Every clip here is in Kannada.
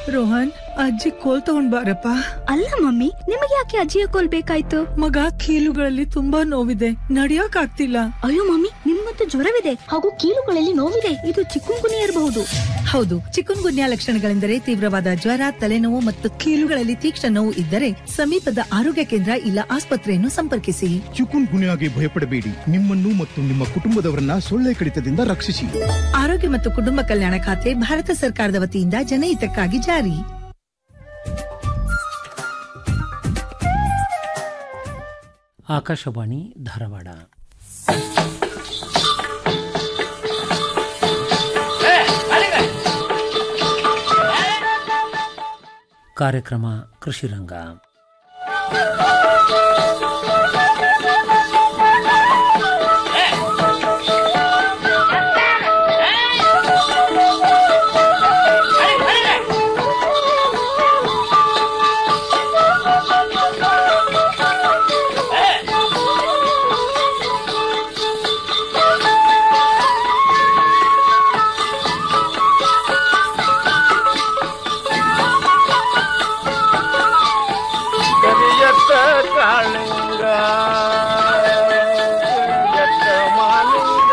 ರೋಹನ್ ಅಜ್ಜಿ ಕೋಲ್ ತಗೊಂಡ್ ಬಾರಪ್ಪ ಅಲ್ಲ ಮಮ್ಮಿ ನಿಮಗೆ ಯಾಕೆ ಅಜ್ಜಿಯ ಕೋಲ್ ಬೇಕಾಯ್ತು ಮಗ ಕೀಲುಗಳಲ್ಲಿ ತುಂಬಾ ನೋವಿದೆ ನಡಿಯಕ್ ಆಗ್ತಿಲ್ಲ ಅಯ್ಯೋ ಮಮ್ಮಿ ನಿಮ್ಮಂತೂ ಜ್ವರವಿದೆ ಹಾಗೂ ಕೀಲುಗಳಲ್ಲಿ ನೋವಿದೆ ಇದು ಚಿಕ್ಕುಂಗುನಿ ಇರಬಹುದು ಹೌದು ಚಿಕನ್ ಗುನ್ಯಾ ಲಕ್ಷಣಗಳೆಂದರೆ ತೀವ್ರವಾದ ಜ್ವರ ತಲೆನೋವು ಮತ್ತು ಕೀಲುಗಳಲ್ಲಿ ತೀಕ್ಷ್ಣ ನೋವು ಇದ್ದರೆ ಸಮೀಪದ ಆರೋಗ್ಯ ಕೇಂದ್ರ ಇಲ್ಲ ಆಸ್ಪತ್ರೆಯನ್ನು ಸಂಪರ್ಕಿಸಿ ಚಿಕುನ್ ಗುನ್ಯಾಗೆ ಭಯಪಡಬೇಡಿ ನಿಮ್ಮನ್ನು ಮತ್ತು ನಿಮ್ಮ ಕುಟುಂಬದವರನ್ನ ಸೊಳ್ಳೆ ಕಡಿತದಿಂದ ರಕ್ಷಿಸಿ ಆರೋಗ್ಯ ಮತ್ತು ಕುಟುಂಬ ಕಲ್ಯಾಣ ಖಾತೆ ಭಾರತ ಸರ್ಕಾರದ ವತಿಯಿಂದ ಜನಹಿತಕ್ಕಾಗಿ ಜಾರಿ ಆಕಾಶವಾಣಿ ಧಾರವಾಡ ಕಾರ್ಯಕ್ರಮ ಕೃಷಿರಂಗ ಕರಿಯತ್ತ ಕಾಳಿಂಗ ಕರಿಯತ್ತ ಮಾಲಿಂಗ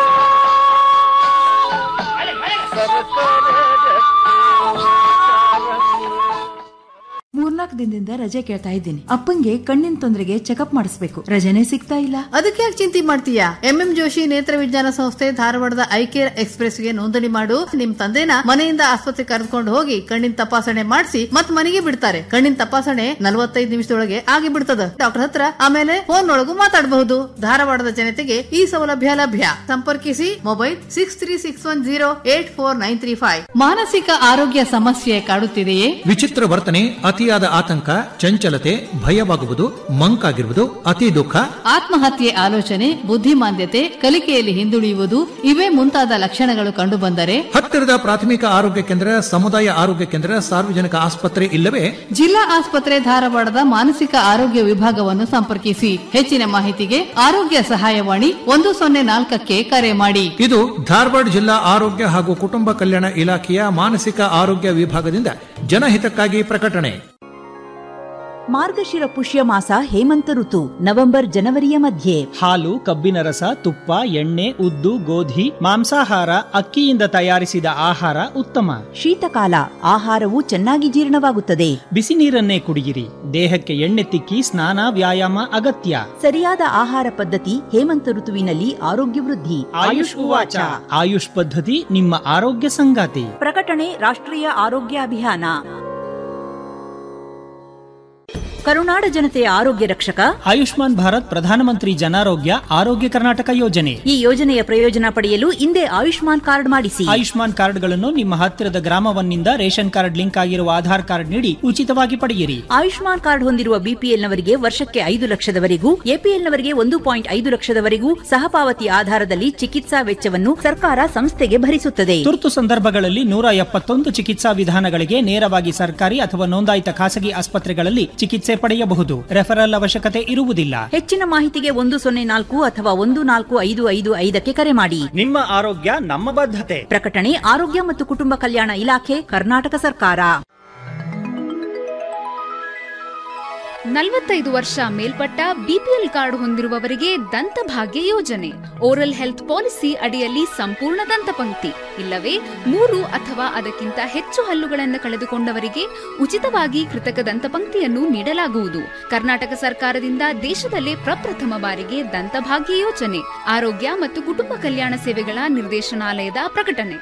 ಸರಸರ ಜತ್ತಿ ಕಾರಂಗಿ ಮೂರ್ನಾಲ್ಕು ದಿನದಿಂದ ರಜೆ ಕೇಳ್ತಾ ಇದ್ದೀನಿ ಅಪ್ಪಂಗೆ ಕಣ್ಣಿನ ತೊಂದರೆಗೆ ಚೆಕಪ್ ಮಾಡಿಸ್ಬೇಕು ರಜೆನೇ ಸಿಗ್ತಾ ಇಲ್ಲ ಅದಕ್ಕೆ ಯಾಕೆ ಚಿಂತೆ ಮಾಡ್ತೀಯಾ ಎಂಎಂ ಜೋಶಿ ನೇತ್ರ ವಿಜ್ಞಾನ ಸಂಸ್ಥೆ ಧಾರವಾಡದ ಐಕೇರ್ ಎಕ್ಸ್ಪ್ರೆಸ್ ಗೆ ನೋಂದಣಿ ಮಾಡು ನಿಮ್ ತಂದೆನ ಮನೆಯಿಂದ ಆಸ್ಪತ್ರೆ ಕರೆದುಕೊಂಡು ಹೋಗಿ ಕಣ್ಣಿನ ತಪಾಸಣೆ ಮಾಡಿಸಿ ಮತ್ ಮನೆಗೆ ಬಿಡ್ತಾರೆ ಕಣ್ಣಿನ ತಪಾಸಣೆ ನಲವತ್ತೈದು ನಿಮಿಷದೊಳಗೆ ಆಗಿ ಬಿಡ್ತದ ಡಾಕ್ಟರ್ ಹತ್ರ ಆಮೇಲೆ ಫೋನ್ ಒಳಗೂ ಮಾತಾಡಬಹುದು ಧಾರವಾಡದ ಜನತೆಗೆ ಈ ಸೌಲಭ್ಯ ಲಭ್ಯ ಸಂಪರ್ಕಿಸಿ mobile six three six one zero eight four nine three five ಮಾನಸಿಕ ಆರೋಗ್ಯ ಸಮಸ್ಯೆ ಕಾಡುತ್ತಿದೆಯೇ ವಿಚಿತ್ರ ವರ್ತನೆ ಅತಿಯಾದ ಆತಂಕ ಚಂಚಲತೆ ಭಯವಾಗುವುದು ಮಂಕಾಗಿರುವುದು ಅತಿ ದುಃಖ ಆತ್ಮಹತ್ಯೆ ಆಲೋಚನೆ ಬುದ್ಧಿಮಾಂದ್ಯತೆ ಕಲಿಕೆಯಲ್ಲಿ ಹಿಂದುಳಿಯುವುದು ಇವೇ ಮುಂತಾದ ಲಕ್ಷಣಗಳು ಕಂಡುಬಂದರೆ ಹತ್ತಿರದ ಪ್ರಾಥಮಿಕ ಆರೋಗ್ಯ ಕೇಂದ್ರ ಸಮುದಾಯ ಆರೋಗ್ಯ ಕೇಂದ್ರ ಸಾರ್ವಜನಿಕ ಆಸ್ಪತ್ರೆ ಇಲ್ಲವೇ ಜಿಲ್ಲಾ ಆಸ್ಪತ್ರೆ ಧಾರವಾಡದ ಮಾನಸಿಕ ಆರೋಗ್ಯ ವಿಭಾಗವನ್ನು ಸಂಪರ್ಕಿಸಿ ಹೆಚ್ಚಿನ ಮಾಹಿತಿಗೆ ಆರೋಗ್ಯ ಸಹಾಯವಾಣಿ ಒಂದು ಸೊನ್ನೆ ನಾಲ್ಕಕ್ಕೆ ಕರೆ ಮಾಡಿ ಇದು ಧಾರವಾಡ ಜಿಲ್ಲಾ ಆರೋಗ್ಯ ಹಾಗೂ ಕುಟುಂಬ ಕಲ್ಯಾಣ ಇಲಾಖೆಯ ಮಾನಸಿಕ ಆರೋಗ್ಯ ವಿಭಾಗದಿಂದ ಜನಹಿತಕ್ಕಾಗಿ ಪ್ರಕಟಣೆ ಮಾರ್ಗಶಿರ ಪುಷ್ಯ ಮಾಸ ಹೇಮಂತ ಋತು ನವೆಂಬರ್ ಜನವರಿಯ ಮಧ್ಯೆ ಹಾಲು ಕಬ್ಬಿನ ರಸ ತುಪ್ಪ ಎಣ್ಣೆ ಉದ್ದು ಗೋಧಿ ಮಾಂಸಾಹಾರ ಅಕ್ಕಿಯಿಂದ ತಯಾರಿಸಿದ ಆಹಾರ ಉತ್ತಮ ಶೀತಕಾಲ ಆಹಾರವು ಚೆನ್ನಾಗಿ ಜೀರ್ಣವಾಗುತ್ತದೆ ಬಿಸಿ ನೀರನ್ನೇ ಕುಡಿಯಿರಿ ದೇಹಕ್ಕೆ ಎಣ್ಣೆ ತಿಕ್ಕಿ ಸ್ನಾನ ವ್ಯಾಯಾಮ ಅಗತ್ಯ ಸರಿಯಾದ ಆಹಾರ ಪದ್ಧತಿ ಹೇಮಂತ ಋತುವಿನಲ್ಲಿ ಆರೋಗ್ಯ ವೃದ್ಧಿ ಆಯುಷ್ ಉವಾಚ ಆಯುಷ್ ಪದ್ಧತಿ ನಿಮ್ಮ ಆರೋಗ್ಯ ಸಂಗಾತಿ ಪ್ರಕಟಣೆ ರಾಷ್ಟ್ರೀಯ ಆರೋಗ್ಯ ಅಭಿಯಾನ ಕರುನಾಡ ಜನತೆಯ ಆರೋಗ್ಯ ರಕ್ಷಕ ಆಯುಷ್ಮಾನ್ ಭಾರತ್ ಪ್ರಧಾನಮಂತ್ರಿ ಜನಾರೋಗ್ಯ ಆರೋಗ್ಯ ಕರ್ನಾಟಕ ಯೋಜನೆ ಈ ಯೋಜನೆಯ ಪ್ರಯೋಜನ ಪಡೆಯಲು ಹಿಂದೆ ಆಯುಷ್ಮಾನ್ ಕಾರ್ಡ್ ಮಾಡಿಸಿ ಆಯುಷ್ಮಾನ್ ಕಾರ್ಡ್ಗಳನ್ನು ನಿಮ್ಮ ಹತ್ತಿರದ ಗ್ರಾಮವನ್ನಿಂದ ರೇಷನ್ ಕಾರ್ಡ್ ಲಿಂಕ್ ಆಗಿರುವ ಆಧಾರ್ ಕಾರ್ಡ್ ನೀಡಿ ಉಚಿತವಾಗಿ ಪಡೆಯಿರಿ ಆಯುಷ್ಮಾನ್ ಕಾರ್ಡ್ ಹೊಂದಿರುವ ಬಿಪಿಎಲ್ನವರಿಗೆ ವರ್ಷಕ್ಕೆ ಐದು ಲಕ್ಷದವರೆಗೂ ಎಪಿಎಲ್ನವರಿಗೆ ಒಂದು ಪಾಯಿಂಟ್ ಐದು ಲಕ್ಷದವರೆಗೂ ಸಹಪಾವತಿ ಆಧಾರದಲ್ಲಿ ಚಿಕಿತ್ಸಾ ವೆಚ್ಚವನ್ನು ಸರ್ಕಾರ ಸಂಸ್ಥೆಗೆ ಭರಿಸುತ್ತದೆ ತುರ್ತು ಸಂದರ್ಭಗಳಲ್ಲಿ ನೂರ ಎಪ್ಪತ್ತೊಂದು ಚಿಕಿತ್ಸಾ ವಿಧಾನಗಳಿಗೆ ನೇರವಾಗಿ ಸರ್ಕಾರಿ ಅಥವಾ ನೋಂದಾಯಿತ ಖಾಸಗಿ ಆಸ್ಪತ್ರೆಗಳಲ್ಲಿ ಚಿಕಿತ್ಸೆ ಪಡೆಯಬಹುದು ರೆಫರಲ್ ಅವಶ್ಯಕತೆ ಇರುವುದಿಲ್ಲ ಹೆಚ್ಚಿನ ಮಾಹಿತಿಗೆ ಒಂದು ಸೊನ್ನೆ ನಾಲ್ಕು ಅಥವಾ ಒಂದು ನಾಲ್ಕು ಐದು ಐದು ಐದಕ್ಕೆ ಕರೆ ಮಾಡಿ ನಿಮ್ಮ ಆರೋಗ್ಯ ನಮ್ಮ ಬದ್ಧತೆ ಪ್ರಕಟಣೆ ಆರೋಗ್ಯ ಮತ್ತು ಕುಟುಂಬ ಕಲ್ಯಾಣ ಇಲಾಖೆ ಕರ್ನಾಟಕ ಸರ್ಕಾರ ನಲವತ್ತೈದು ವರ್ಷ ಮೇಲ್ಪಟ್ಟ ಬಿಪಿಎಲ್ ಕಾರ್ಡ್ ಹೊಂದಿರುವವರಿಗೆ ದಂತಭಾಗ್ಯ ಯೋಜನೆ ಓರಲ್ ಹೆಲ್ತ್ ಪಾಲಿಸಿ ಅಡಿಯಲ್ಲಿ ಸಂಪೂರ್ಣ ದಂತಪಂಕ್ತಿ ಇಲ್ಲವೇ ಮೂರು ಅಥವಾ ಅದಕ್ಕಿಂತ ಹೆಚ್ಚು ಹಲ್ಲುಗಳನ್ನು ಕಳೆದುಕೊಂಡವರಿಗೆ ಉಚಿತವಾಗಿ ಕೃತಕ ದಂತಪಂಕ್ತಿಯನ್ನು ನೀಡಲಾಗುವುದು ಕರ್ನಾಟಕ ಸರ್ಕಾರದಿಂದ ದೇಶದಲ್ಲೇ ಪ್ರಪ್ರಥಮ ಬಾರಿಗೆ ದಂತಭಾಗ್ಯ ಯೋಜನೆ ಆರೋಗ್ಯ ಮತ್ತು ಕುಟುಂಬ ಕಲ್ಯಾಣ ಸೇವೆಗಳ ನಿರ್ದೇಶನಾಲಯದ ಪ್ರಕಟಣೆ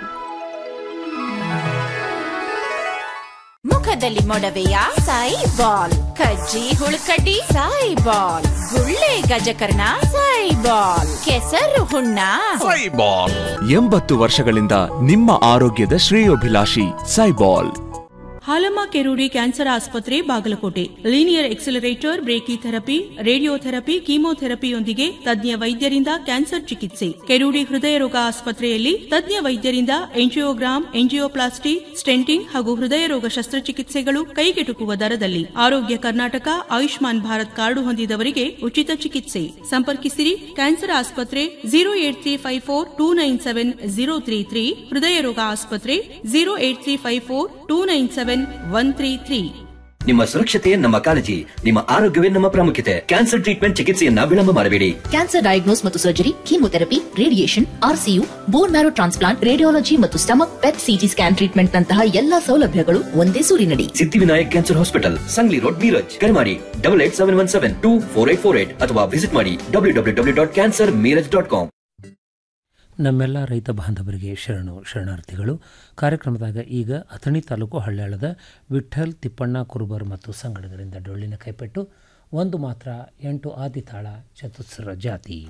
ಮುಖದಲ್ಲಿ ಮೊಡವೆಯ ಸಾಯಿ ಬಾಲ್ ಕಜ್ಜಿ ಹುಳುಕಡ್ಡಿ ಸಾಯಿ ಬಾಲ್ ಗುಳ್ಳೆ ಗಜಕರ್ಣ ಸಾಯಿ ಬಾಲ್ ಕೆಸರು ಹುಣ್ಣ ಸೈಬಾಲ್ ಎಂಬತ್ತು ವರ್ಷಗಳಿಂದ ನಿಮ್ಮ ಆರೋಗ್ಯದ ಶ್ರೇಯೋಭಿಲಾಷಿ ಸೈಬಾಲ್ ಹಾಲಮ್ಮ ಕೆರೂಡಿ ಕ್ಯಾನ್ಸರ್ ಆಸ್ಪತ್ರೆ Bagalkote linear accelerator brachytherapy radiotherapy ಕೀಮೋಥೆರಪಿಯೊಂದಿಗೆ ತಜ್ಞ ವೈದ್ಯರಿಂದ ಕ್ಯಾನ್ಸರ್ ಚಿಕಿತ್ಸೆ ಕೆರೂಡಿ ಹೃದಯ ರೋಗ ಆಸ್ಪತ್ರೆಯಲ್ಲಿ ತಜ್ಞ ವೈದ್ಯರಿಂದ ಎಂಜಿಯೋಗ್ರಾಮ್ ಎಂಜಿಯೋಪ್ಲಾಸ್ಟಿ ಸ್ಟೆಂಟಿಂಗ್ ಹಾಗೂ ಹೃದಯ ರೋಗ ಶಸ್ತ್ರಚಿಕಿತ್ಸೆಗಳು ಕೈಗೆಟುಕುವ ದರದಲ್ಲಿ ಆರೋಗ್ಯ ಕರ್ನಾಟಕ ಆಯುಷ್ಮಾನ್ ಭಾರತ್ ಕಾರ್ಡು ಹೊಂದಿದವರಿಗೆ ಉಚಿತ ಚಿಕಿತ್ಸೆ ಸಂಪರ್ಕಿಸಿರಿ ಕ್ಯಾನ್ಸರ್ ಆಸ್ಪತ್ರೆ zero eight three five four two nine seven zero three three ಹೃದಯ ರೋಗ ಆಸ್ಪತ್ರೆ zero eight three five four two nine seven seven one three three ನಿಮ್ಮ ಸುರಕ್ಷತೆ ನಮ್ಮ ಕಾಳಜಿ ನಿಮ್ಮ ಆರೋಗ್ಯವೇ ನಮ್ಮ ಪ್ರಾಮುಖ್ಯತೆ ಕ್ಯಾನ್ಸರ್ ಟ್ರೀಟ್ಮೆಂಟ್ ಚಿಕಿತ್ಸೆಯನ್ನ ವಿಳಂಬ ಮಾಡಬೇಡಿ ಕ್ಯಾನ್ಸರ್ ಡಯಾಗ್ನೋಸ್ ಮತ್ತು surgery chemotherapy radiation RCU bone marrow transplant radiology ಮತ್ತು stomach PET CT scan treatment ನಂತಹ ಎಲ್ಲಾ ಸೌಲಭ್ಯಗಳು ಒಂದೇ ಸೂರಿನಡಿ Siddhivinayak cancer hospital Sangli road Miraj ಕರೆ ಮಾಡಿ double eight seven one seven two four eight four eight ಅಥವಾ ವಿಸಿಟ್ ಮಾಡಿ W W W dot cancer Miraj dot com ನಮ್ಮೆಲ್ಲ ರೈತ ಬಾಂಧವರಿಗೆ ಶರಣು ಶರಣಾರ್ಥಿಗಳು ಕಾರ್ಯಕ್ರಮದಾಗ ಈಗ ಅಥಣಿ ತಾಲೂಕು ಹಳ್ಳ್ಯಾಳದ ವಿಠ್ಠಲ್ ತಿಪ್ಪಣ್ಣ ಕುರುಬರ್ ಮತ್ತು ಸಂಗಡಗರಿಂದ ಡೊಳ್ಳಿನ ಕೈಪೆಟ್ಟು ಒಂದು ಮಾತ್ರ ಎಂಟು ಆದಿತಾಳ ಚತುಸ್ರ ಜಾತಿ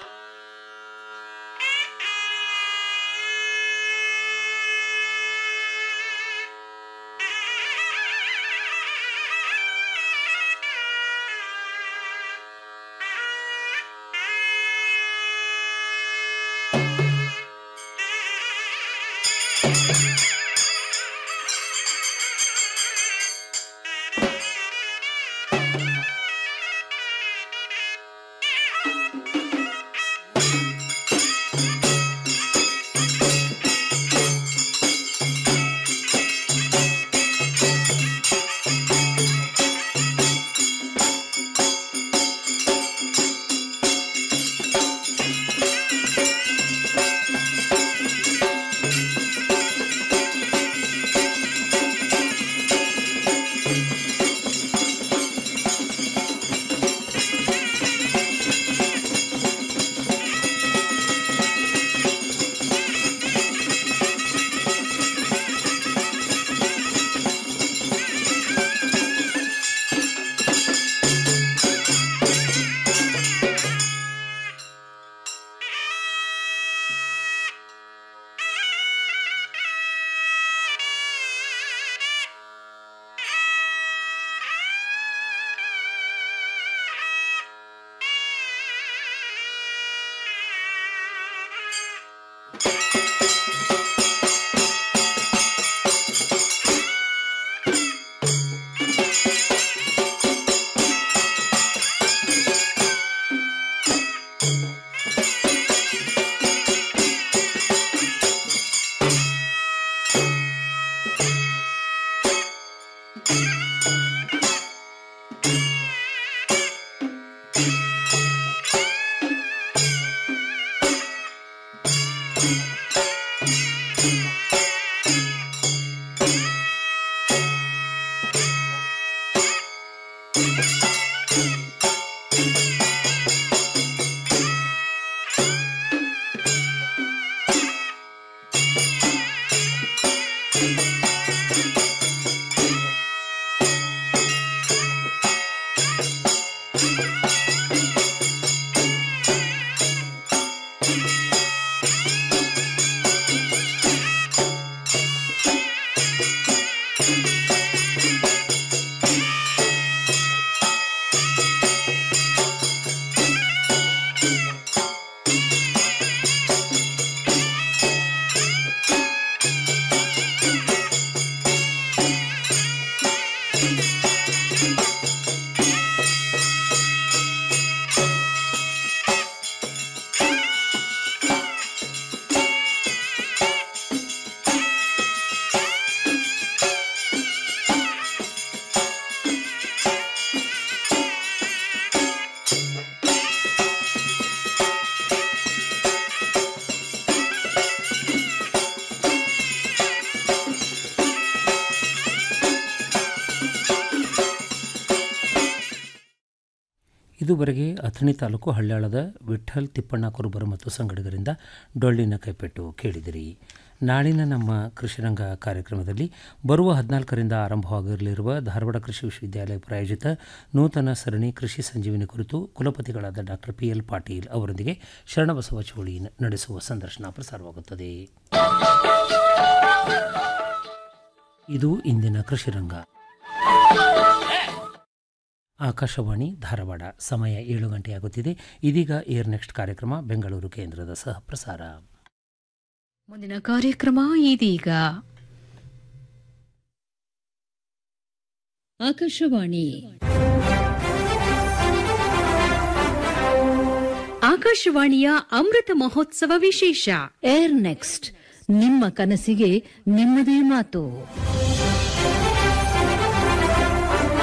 ಇದುವರೆಗೆ ಅಥಣಿ ತಾಲೂಕು ಹಳ್ಯಾಳದ ವಿಠ್ಠಲ್ ತಿಪ್ಪಣ್ಣ ಕುರುಬರು ಮತ್ತು ಸಂಗಡಿಗರಿಂದ ಡೊಳ್ಳಿನ ಕೈಪೆಟ್ಟು ಕೇಳಿದಿರಿ ನಾಳಿನ ನಮ್ಮ ಕೃಷಿರಂಗ ಕಾರ್ಯಕ್ರಮದಲ್ಲಿ ಬರುವ ಹದಿನಾಲ್ಕರಿಂದ ಆರಂಭವಾಗಿರಲಿರುವ ಧಾರವಾಡ ಕೃಷಿ ವಿಶ್ವವಿದ್ಯಾಲಯ ಪ್ರಾಯೋಜಿತ ನೂತನ ಸರಣಿ ಕೃಷಿ ಸಂಜೀವಿನಿ ಕುರಿತು ಕುಲಪತಿಗಳಾದ ಡಾಕ್ಟರ್ ಪಿ ಎಲ್ ಪಾಟೀಲ್ ಅವರೊಂದಿಗೆ ಶರಣಬಸವ ಚೋಳಿ ನಡೆಸುವ ಸಂದರ್ಶನ ಪ್ರಸಾರವಾಗುತ್ತದೆ ಇದು ಇಂದಿನ ಕೃಷಿರಂಗ ಆಕಾಶವಾಣಿ ಧಾರವಾಡ ಸಮಯ ಏಳು ಗಂಟೆಯಾಗುತ್ತಿದೆ ಇದೀಗ ಏರ್ ನೆಕ್ಸ್ಟ್ ಕಾರ್ಯಕ್ರಮ ಬೆಂಗಳೂರು ಕೇಂದ್ರದ ಸಹ ಪ್ರಸಾರ ಮುಂದಿನ ಕಾರ್ಯಕ್ರಮ ಇದೀಗ ಆಕಾಶವಾಣಿ ಆಕಾಶವಾಣಿಯ ಅಮೃತ ಮಹೋತ್ಸವ ವಿಶೇಷ ಏರ್ ನೆಕ್ಸ್ಟ್ ನಿಮ್ಮ ಕನಸಿಗೆ ನಿಮ್ಮದೇ ಮಾತು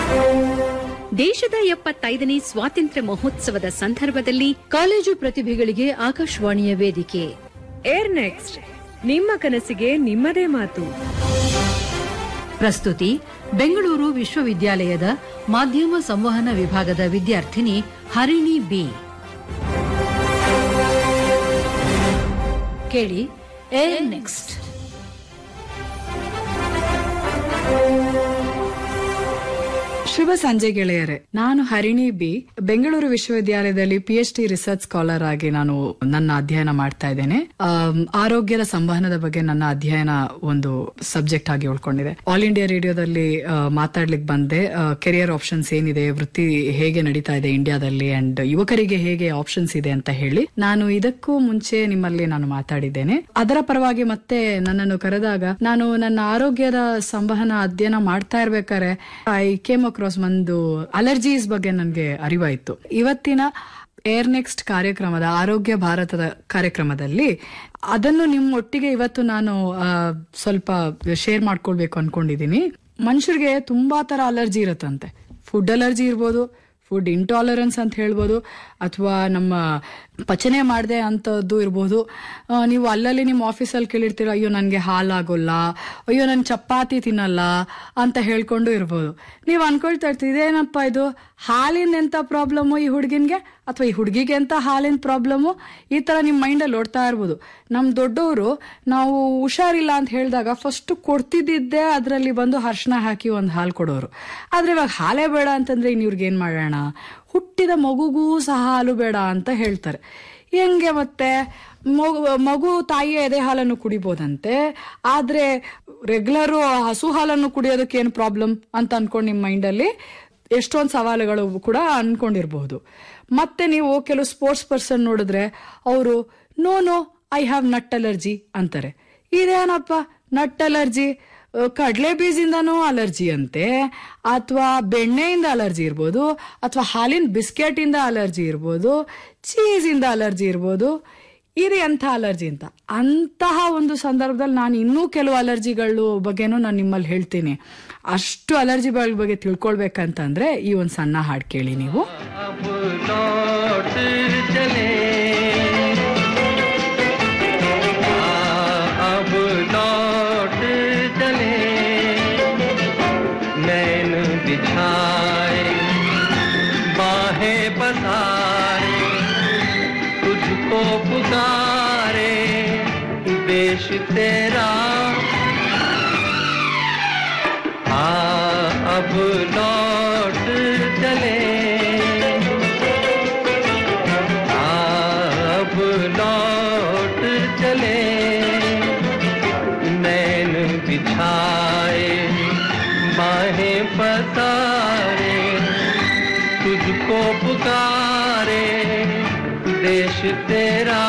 ದೇಶದ ಎಪ್ಪತ್ತೈದನೇ ಸ್ವಾತಂತ್ರ್ಯ ಮಹೋತ್ಸವದ ಸಂದರ್ಭದಲ್ಲಿ ಕಾಲೇಜು ಪ್ರತಿಭೆಗಳಿಗೆ ಆಕಾಶವಾಣಿಯ ವೇದಿಕೆ ಏರ್ ನೆಕ್ಸ್ಟ್ ನಿಮ್ಮ ಕನಸಿಗೆ ನಿಮ್ಮದೇ ಮಾತು ಪ್ರಸ್ತುತಿ ಬೆಂಗಳೂರು ವಿಶ್ವವಿದ್ಯಾಲಯದ ಮಾಧ್ಯಮ ಸಂವಹನ ವಿಭಾಗದ ವಿದ್ಯಾರ್ಥಿನಿ ಹರಿಣಿ ಬಿ ಕೇಳಿ ಏರ್ ನೆಕ್ಸ್ಟ್ ಶುಭ ಸಂಜೆ ಗೆಳೆಯರೆ ನಾನು ಹರಿಣಿ ಬಿ ಬೆಂಗಳೂರು ವಿಶ್ವವಿದ್ಯಾಲಯದಲ್ಲಿ P H D research scholar ಆಗಿ ನಾನು ನನ್ನ ಅಧ್ಯಯನ ಮಾಡ್ತಾ ಇದ್ದೇನೆ ಆಮ್, ಆರೋಗ್ಯದ ಸಂವಹನದ ಬಗ್ಗೆ ನನ್ನ ಅಧ್ಯಯನ ಒಂದು ಸಬ್ಜೆಕ್ಟ್ ಆಗಿ ಉಳ್ಕೊಂಡಿದೆ ಆಲ್ ಇಂಡಿಯಾ ರೇಡಿಯೋದಲ್ಲಿ ಆ, ಮಾತಾಡ್ಲಿಕ್ಕೆ ಬಂದೆ ಕೆರಿಯರ್ ಆಪ್ಷನ್ಸ್ ಏನಿದೆ ವೃತ್ತಿ ಹೇಗೆ ನಡೀತಾ ಇದೆ ಇಂಡಿಯಾದಲ್ಲಿ ಅಂಡ್ ಯುವಕರಿಗೆ ಹೇಗೆ ಆಪ್ಷನ್ಸ್ ಇದೆ ಅಂತ ಹೇಳಿ ನಾನು ಇದಕ್ಕೂ ಮುಂಚೆ ನಿಮ್ಮಲ್ಲಿ ನಾನು ಮಾತಾಡಿದ್ದೇನೆ ಅದರ ಪರವಾಗಿ ಮತ್ತೆ ನನ್ನನ್ನು ಕರೆದಾಗ ನಾನು ನನ್ನ ಆರೋಗ್ಯದ ಸಂವಹನ ಅಧ್ಯಯನ ಮಾಡ್ತಾ ಇರ್ಬೇಕಾದ್ರೆ ಐ ಕೇಮ್ ಅಕ್ರಾಸ್ ಒಂದು ಅಲರ್ಜೀಸ್ ಬಗ್ಗೆ ನನಗೆ ಅರಿವಾಯಿತು ಇವತ್ತಿನ ಏರ್ ನೆಕ್ಸ್ಟ್ ಕಾರ್ಯಕ್ರಮದ ಆರೋಗ್ಯ ಭಾರತದ ಕಾರ್ಯಕ್ರಮದಲ್ಲಿ ಅದನ್ನು ನಿಮ್ಮ ಒಟ್ಟಿಗೆ ಇವತ್ತು ನಾನು ಆ, ಸ್ವಲ್ಪ ಶೇರ್ ಮಾಡ್ಕೊಳ್ಬೇಕು ಅನ್ಕೊಂಡಿದೀನಿ ಮನುಷ್ಯರಿಗೆ ತುಂಬಾ ತರ ಅಲರ್ಜಿ ಇರುತ್ತಂತೆ ಫುಡ್ ಅಲರ್ಜಿ ಇರ್ಬೋದು ಫುಡ್ ಇಂಟಾಲರೆನ್ಸ್ ಅಂತ ಹೇಳ್ಬೋದು ಅಥವಾ ನಮ್ಮ ಪಚನೆ ಮಾಡದೆ ಅಂಥದ್ದು ಇರ್ಬೋದು ಆ, ನೀವು ಅಲ್ಲಲ್ಲಿ ನಿಮ್ಮ ಆಫೀಸಲ್ಲಿ ಕೇಳಿರ್ತೀರ ಅಯ್ಯೋ ನನಗೆ ಹಾಲಾಗೋಲ್ಲ ಅಯ್ಯೋ ನಾನು ಚಪಾತಿ ತಿನ್ನಲ್ಲ ಅಂತ ಹೇಳ್ಕೊಂಡು ಇರ್ಬೋದು ನೀವು ಅನ್ಕೊಳ್ತಾ ಇರ್ತೀರಿ ಇದೇನಪ್ಪ ಇದು ಹಾಲಿನ ಎಂತ ಪ್ರಾಬ್ಲಮ್ಮು ಈ ಹುಡುಗಿನ್ಗೆ ಅಥವಾ ಈ ಹುಡುಗಿಗೆ ಅಂತ ಹಾಲಿನ ಪ್ರಾಬ್ಲಮ್ಮು ಈ ತರ ನಿಮ್ಮ ಮೈಂಡಲ್ಲಿ ಓಡ್ತಾ ಇರ್ಬೋದು ನಮ್ಮ ದೊಡ್ಡವರು ನಾವು ಹುಷಾರಿಲ್ಲ ಅಂತ ಹೇಳಿದಾಗ ಫಸ್ಟ್ ಕೊಡ್ತಿದ್ದಿದ್ದೆ ಅದರಲ್ಲಿ ಬಂದು ಅರ್ಶನ ಹಾಕಿ ಒಂದು ಹಾಲು ಕೊಡೋರು ಆದ್ರೆ ಇವಾಗ ಹಾಲೇ ಬೇಡ ಅಂತಂದ್ರೆ ಇನ್ ಇವ್ರಿಗೆ ಏನ್ ಮಾಡೋಣ ಹುಟ್ಟಿದ ಮಗುಗೂ ಸಹ ಹಾಲು ಬೇಡ ಅಂತ ಹೇಳ್ತಾರೆ ಹೆಂಗೆ ಮತ್ತೆ ಮಗು ಮಗು ತಾಯಿಯ ಎದೆ ಹಾಲನ್ನು ಕುಡಿಬೋದಂತೆ ಆದ್ರೆ ರೆಗ್ಯುಲರು ಹಸು ಹಾಲನ್ನು ಕುಡಿಯೋದಕ್ಕೆ ಏನು ಪ್ರಾಬ್ಲಮ್ ಅಂತ ಅನ್ಕೊಂಡು ನಿಮ್ಮ ಮೈಂಡಲ್ಲಿ ಎಷ್ಟೊಂದು ಸವಾಲುಗಳು ಕೂಡ ಅನ್ಕೊಂಡಿರ್ಬಹುದು ಮತ್ತೆ ನೀವು ಕೆಲವು ಸ್ಪೋರ್ಟ್ಸ್ ಪರ್ಸನ್ ನೋಡಿದ್ರೆ ಅವರು no no I have nut allergy ಅಂತಾರೆ ಇದೇನಪ್ಪ ನಟ್ ಅಲರ್ಜಿ ಕಡಲೆ ಬೀಜದಿಂದನೂ ಅಲರ್ಜಿ ಅಂತೆ ಅಥವಾ ಬೆಣ್ಣೆಯಿಂದ ಅಲರ್ಜಿ ಇರ್ಬೋದು ಅಥವಾ ಹಾಲಿನ ಬಿಸ್ಕೆಟ್ ಇಂದ ಅಲರ್ಜಿ ಇರ್ಬೋದು ಚೀಸ್ ಇಂದ ಅಲರ್ಜಿ ಇರ್ಬೋದು ಇದು ಎಂಥ ಅಲರ್ಜಿ ಅಂತ ಅಂತಹ ಒಂದು ಸಂದರ್ಭದಲ್ಲಿ ನಾನು ಇನ್ನೂ ಕೆಲವು ಅಲರ್ಜಿಗಳು ಬಗ್ಗೆನೂ ನಾನು ನಿಮ್ಮಲ್ಲಿ ಹೇಳ್ತೀನಿ ಅಷ್ಟು ಅಲರ್ಜಿಗಳ ಬಗ್ಗೆ ತಿಳ್ಕೊಳ್ಬೇಕಂತಂದ್ರೆ ಈ ಒಂದು ಸಣ್ಣ ಹಾಡು ಕೇಳಿ ನೀವು अब लौट चले आ, अब लौट चले नैन बिछाए बाहें पसारे तुझको पुकारे देश तेरा आ अब लौट चले आ अब लौट चले नैन बिछाए बाहें पसारे तुझको पुकारे देश तेरा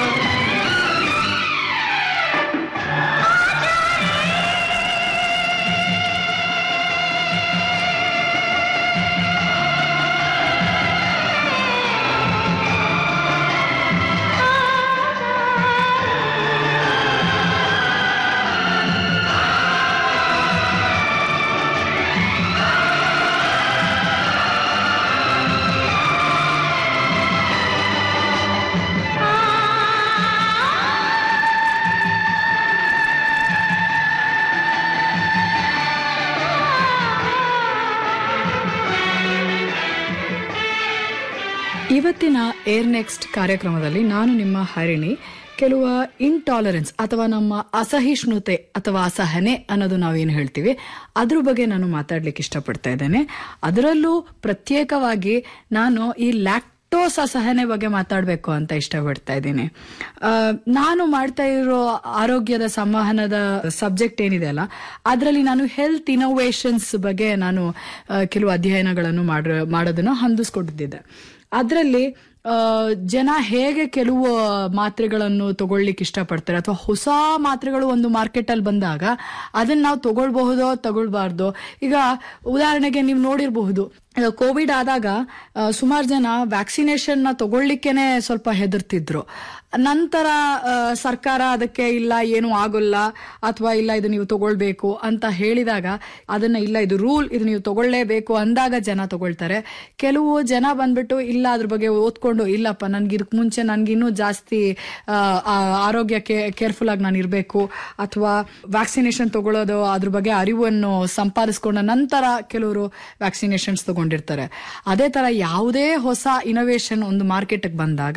ಇವತ್ತಿನ ಏರ್ ನೆಕ್ಸ್ಟ್ ಕಾರ್ಯಕ್ರಮದಲ್ಲಿ ನಾನು ನಿಮ್ಮ ಹರಿಣಿ ಕೆಲವು ಇಂಟಾಲರೆನ್ಸ್ ಅಥವಾ ನಮ್ಮ ಅಸಹಿಷ್ಣುತೆ ಅಥವಾ ಅಸಹನೆ ಅನ್ನೋದು ನಾವೇನು ಹೇಳ್ತೀವಿ ಅದ್ರ ಬಗ್ಗೆ ನಾನು ಮಾತಾಡ್ಲಿಕ್ಕೆ ಇಷ್ಟಪಡ್ತಾ ಇದ್ದೇನೆ ಅದರಲ್ಲೂ ಪ್ರತ್ಯೇಕವಾಗಿ ನಾನು ಈ ಲ್ಯಾಕ್ಟೋಸ್ ಅಸಹನೆ ಬಗ್ಗೆ ಮಾತಾಡಬೇಕು ಅಂತ ಇಷ್ಟಪಡ್ತಾ ಇದ್ದೀನಿ ಆ, ನಾನು ಮಾಡ್ತಾ ಇರೋ ಆರೋಗ್ಯದ ಸಂವಹನದ ಸಬ್ಜೆಕ್ಟ್ ಏನಿದೆ ಅಲ್ಲ ಅದರಲ್ಲಿ ನಾನು ಹೆಲ್ತ್ ಇನೋವೇಷನ್ಸ್ ಬಗ್ಗೆ ನಾನು ಆ, ಕೆಲವು ಅಧ್ಯಯನಗಳನ್ನು ಮಾಡ ಮಾಡೋದನ್ನು ಹೊಂದಿಸ್ಕೊಂಡಿದ್ದೆ ಅದರಲ್ಲಿ ಆ, ಜನ ಹೇಗೆ ಕೆಲವು ಮಾತ್ರೆಗಳನ್ನು ತಗೊಳ್ಲಿಕ್ಕೆ ಇಷ್ಟಪಡ್ತಾರೆ ಅಥವಾ ಹೊಸ ಮಾತ್ರೆಗಳು ಒಂದು ಮಾರ್ಕೆಟ್ ಅಲ್ಲಿ ಬಂದಾಗ ಅದನ್ನ ನಾವು ತಗೊಳ್ಬಹುದೋ ತಗೊಳ್ಬಾರ್ದೋ ಈಗ ಉದಾಹರಣೆಗೆ ನೀವು ನೋಡಿರಬಹುದು ಕೋವಿಡ್ ಆದಾಗ ಸುಮಾರು ಜನ ವ್ಯಾಕ್ಸಿನೇಷನ್ ನ ತಗೊಳ್ಳಿಕ್ಕೆನೆ ಸ್ವಲ್ಪ ಹೆದರ್ತಿದ್ರು ನಂತರ ಆ, ಸರ್ಕಾರ ಅದಕ್ಕೆ ಇಲ್ಲ ಏನು ಆಗೋಲ್ಲ ಅಥವಾ ಇಲ್ಲ ಇದು ನೀವು ತಗೊಳ್ಬೇಕು ಅಂತ ಹೇಳಿದಾಗ ಅದನ್ನ ಇಲ್ಲ ಇದು ರೂಲ್ ಇದು ನೀವು ತಗೊಳ್ಳೇಬೇಕು ಅಂದಾಗ ಜನ ತಗೊಳ್ತಾರೆ ಕೆಲವು ಜನ ಬಂದ್ಬಿಟ್ಟು ಇಲ್ಲ ಅದ್ರ ಬಗ್ಗೆ ಓದ್ಕೊಂಡು ಇಲ್ಲಪ್ಪ ನನ್ಗೆ ಇದಕ್ಕೆ ಮುಂಚೆ ನನ್ಗಿನ್ನೂ ಜಾಸ್ತಿ ಆ, ಆ, ಆರೋಗ್ಯಕ್ಕೆ ಕೇರ್ಫುಲ್ ಆಗಿ ನಾನು ಇರಬೇಕು ಅಥವಾ ವ್ಯಾಕ್ಸಿನೇಷನ್ ತಗೊಳ್ಳೋದು ಅದ್ರ ಬಗ್ಗೆ ಅರಿವನ್ನು ಸಂಪಾದಿಸ್ಕೊಂಡ ನಂತರ ಕೆಲವರು ವ್ಯಾಕ್ಸಿನೇಷನ್ಸ್ ತಗೊಂಡಿರ್ತಾರೆ ಅದೇ ತರ ಯಾವುದೇ ಹೊಸ ಇನೋವೇಷನ್ ಒಂದು ಮಾರ್ಕೆಟ್ಗೆ ಬಂದಾಗ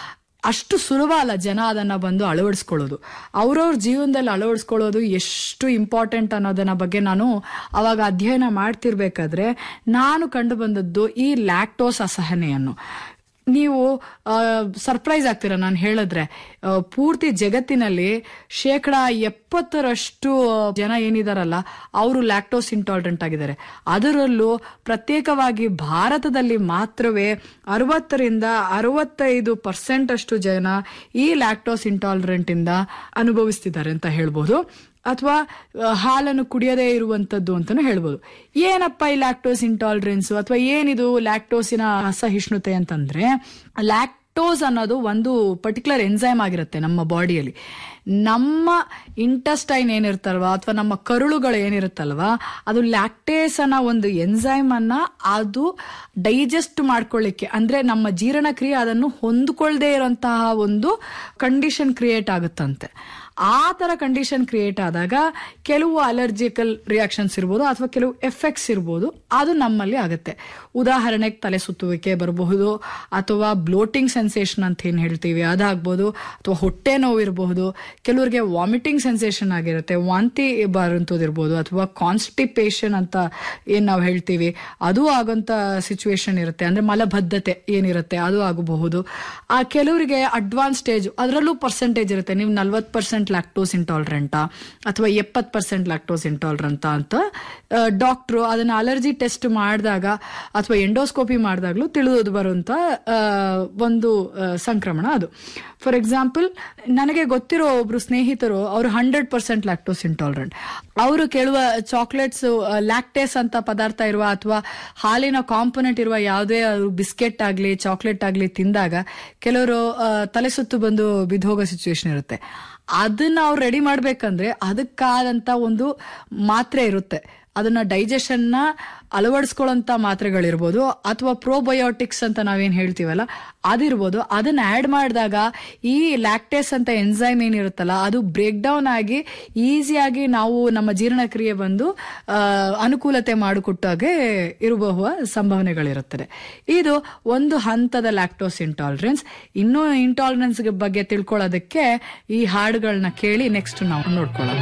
ಅಷ್ಟು ಸುಲಭ ಅಲ್ಲ ಜನ ಅದನ್ನ ಬಂದು ಅಳವಡಿಸ್ಕೊಳ್ಳೋದು ಅವ್ರವ್ರ ಜೀವನದಲ್ಲಿ ಅಳವಡಿಸ್ಕೊಳ್ಳೋದು ಎಷ್ಟು ಇಂಪಾರ್ಟೆಂಟ್ ಅನ್ನೋದನ್ನ ಬಗ್ಗೆ ನಾನು ಅವಾಗ ಅಧ್ಯಯನ ಮಾಡ್ತಿರ್ಬೇಕಾದ್ರೆ ನಾನು ಕಂಡು ಬಂದದ್ದು ಈ ಲ್ಯಾಕ್ಟೋಸ್ ಅಸಹನೆಯನ್ನು ನೀವು ಸರ್ಪ್ರೈಸ್ ಆಗ್ತೀರಾ ನಾನು ಹೇಳಿದ್ರೆ ಆ, ಪೂರ್ತಿ ಜಗತ್ತಿನಲ್ಲಿ ಶೇಕಡ ಎಪ್ಪತ್ತರಷ್ಟು ಜನ ಏನಿದಾರಲ್ಲ ಅವರು ಲ್ಯಾಕ್ಟೋಸ್ ಇಂಟಾಲರೆಂಟ್ ಆಗಿದ್ದಾರೆ ಅದರಲ್ಲೂ ಪ್ರತ್ಯೇಕವಾಗಿ ಭಾರತದಲ್ಲಿ ಮಾತ್ರವೇ ಅರವತ್ತರಿಂದ ಅರವತ್ತೈದು ಪರ್ಸೆಂಟ್ ಅಷ್ಟು ಜನ ಈ ಲ್ಯಾಕ್ಟೋಸ್ ಇಂಟಾಲರೆಂಟ್ ಇಂದ ಅನುಭವಿಸ್ತಿದ್ದಾರೆ ಅಂತ ಹೇಳ್ಬೋದು ಅಥವಾ ಆ, ಹಾಲನ್ನು ಕುಡಿಯದೇ ಇರುವಂತದ್ದು ಅಂತಾನು ಹೇಳ್ಬೋದು ಏನಪ್ಪ ಈ ಲ್ಯಾಕ್ಟೋಸ್ ಇಂಟಾಲರೆನ್ಸ್ ಅಥವಾ ಏನಿದು ಲ್ಯಾಕ್ಟೋಸಿನ ಅಸಹಿಷ್ಣುತೆ ಅಂತಂದ್ರೆ ಲ್ಯಾಕ್ಟೋಸ್ ಅನ್ನೋದು ಒಂದು ಪರ್ಟಿಕ್ಯುಲರ್ ಎನ್ಸೈಮ್ ಆಗಿರುತ್ತೆ ನಮ್ಮ ಬಾಡಿಯಲ್ಲಿ ನಮ್ಮ ಇಂಟಸ್ಟೈನ್ ಏನಿರ್ತಲ್ವಾ ಅಥವಾ ನಮ್ಮ ಕರುಳುಗಳು ಏನಿರುತ್ತಲ್ವಾ ಅದು ಲ್ಯಾಕ್ಟೇಸ್ ಅನ್ನೋ ಒಂದು ಎನ್ಸೈಮ್ ಅನ್ನ ಅದು ಡೈಜೆಸ್ಟ್ ಮಾಡ್ಕೊಳ್ಳಿಕ್ಕೆ ಅಂದ್ರೆ ನಮ್ಮ ಜೀರ್ಣಕ್ರಿಯೆ ಅದನ್ನು ಹೊಂದ್ಕೊಳ್ದೇ ಇರುವಂತಹ ಒಂದು ಕಂಡೀಷನ್ ಕ್ರಿಯೇಟ್ ಆಗುತ್ತಂತೆ ಆ ತರ ಕಂಡೀಷನ್ ಕ್ರಿಯೇಟ್ ಆದಾಗ ಕೆಲವು ಅಲರ್ಜಿಕಲ್ ರಿಯಾಕ್ಷನ್ಸ್ ಇರ್ಬೋದು ಅಥವಾ ಕೆಲವು ಎಫೆಕ್ಟ್ಸ್ ಇರ್ಬೋದು ಅದು ನಮ್ಮಲ್ಲಿ ಆಗುತ್ತೆ ಉದಾಹರಣೆಗೆ ತಲೆ ಸುತ್ತುವಿಕೆ ಬರಬಹುದು ಅಥವಾ ಬ್ಲೋಟಿಂಗ್ ಸೆನ್ಸೇಷನ್ ಅಂತ ಏನ್ ಹೇಳ್ತೀವಿ ಅದಾಗ್ಬೋದು ಅಥವಾ ಹೊಟ್ಟೆ ನೋವು ಇರಬಹುದು ಕೆಲವರಿಗೆ ವಾಮಿಟಿಂಗ್ ಸೆನ್ಸೇಷನ್ ಆಗಿರುತ್ತೆ ವಾಂತಿ ಬರುವಂಥದ್ದು ಅಥವಾ ಕಾನ್ಸ್ಟಿಪೇಷನ್ ಅಂತ ಏನ್ ನಾವು ಹೇಳ್ತೀವಿ ಅದು ಆಗೋಂಥ ಸಿಚುವೇಶನ್ ಇರುತ್ತೆ ಅಂದ್ರೆ ಮಲಬದ್ಧತೆ ಏನಿರುತ್ತೆ ಅದು ಆಗಬಹುದು ಆ ಕೆಲವರಿಗೆ ಅಡ್ವಾನ್ಸ್ ಸ್ಟೇಜ್ ಅದರಲ್ಲೂ ಪರ್ಸೆಂಟೇಜ್ ಇರುತ್ತೆ ನೀವು ನಲ್ವತ್ತು ಪರ್ಸೆಂಟ್ ಲ್ಯಾಕ್ಟೋಸ್ ಇಂಟಾಲರೆಂಟಾ ಅಥವಾ ಎಪ್ಪತ್ತು ಪರ್ಸೆಂಟ್ ಲ್ಯಾಕ್ಟೋಸ್ ಇಂಟಾಲರೆಂಟಾ ಅಂತ ಡಾಕ್ಟ್ರು ಅದನ್ನ ಅಲರ್ಜಿ ಟೆಸ್ಟ್ ಮಾಡಿದಾಗ ಅಥವಾ ಎಂಡೋಸ್ಕೋಪಿ ಮಾಡಿದಾಗ್ಲೂ ತಿಳಿದು ಬರುವಂತ ಆ, ಒಂದು ಆ, ಸಂಕ್ರಮಣ ಅದು ಫಾರ್ ಎಕ್ಸಾಂಪಲ್ ನನಗೆ ಗೊತ್ತಿರೋ ಒಬ್ರು ಸ್ನೇಹಿತರು ಅವರು ಹಂಡ್ರೆಡ್ ಪರ್ಸೆಂಟ್ ಲ್ಯಾಕ್ಟೋಸ್ ಇಂಟಾಲರೆಂಟ್ ಅವರು ಕೇಳುವ ಚಾಕ್ಲೇಟ್ಸ್ ಲ್ಯಾಕ್ಟೇಸ್ ಅಂತ ಪದಾರ್ಥ ಇರುವ ಅಥವಾ ಹಾಲಿನ ಕಾಂಪೊನೆಂಟ್ ಇರುವ ಯಾವುದೇ ಬಿಸ್ಕೆಟ್ ಆಗ್ಲಿ ಚಾಕ್ಲೇಟ್ ಆಗ್ಲಿ ತಿಂದಾಗ ಕೆಲವರು ಆ, ತಲೆ ಸುತ್ತು ಬಂದು ಬಿದ್ದೋಗೋ ಸಿಚುವೇಶನ್ ಇರುತ್ತೆ ಅದನ್ನ ಅವ್ರು ರೆಡಿ ಮಾಡ್ಬೇಕಂದ್ರೆ ಅದಕ್ಕಾದಂತ ಒಂದು ಮಾತ್ರೆ ಇರುತ್ತೆ ಅದನ್ನ ಡೈಜೆಷನ್ ನ ಅಳವಡಿಸ್ಕೊಳ್ಳೋಂತ ಮಾತ್ರೆಗಳಿರ್ಬೋದು ಅಥವಾ ಪ್ರೋಬಯೋಟಿಕ್ಸ್ ಅಂತ ನಾವೇನ್ ಹೇಳ್ತೀವಲ್ಲ ಅದಿರ್ಬೋದು ಅದನ್ನ ಆಡ್ ಮಾಡಿದಾಗ ಈ ಲ್ಯಾಕ್ಟೇಸ್ ಅಂತ ಎನ್ಸೈಮ್ ಏನಿರುತ್ತಲ್ಲ ಅದು ಬ್ರೇಕ್ ಡೌನ್ ಆಗಿ ಈಸಿಯಾಗಿ ನಾವು ನಮ್ಮ ಜೀರ್ಣಕ್ರಿಯೆ ಬಂದು ಆ, ಅನುಕೂಲತೆ ಮಾಡಿಕೊಟ್ಟಾಗೆ ಇರಬಹುವ ಸಂಭಾವನೆಗಳಿರುತ್ತದೆ ಇದು ಒಂದು ಹಂತದ ಲ್ಯಾಕ್ಟೋಸ್ ಇಂಟಾಲರೆನ್ಸ್ ಇನ್ನೂ ಇಂಟಾಲರೆನ್ಸ್ ಬಗ್ಗೆ ತಿಳ್ಕೊಳ್ಳೋದಕ್ಕೆ ಈ ಹಾಡುಗಳನ್ನ ಕೇಳಿ ನೆಕ್ಸ್ಟ್ ನಾವು ನೋಡ್ಕೊಳ್ಳೋಣ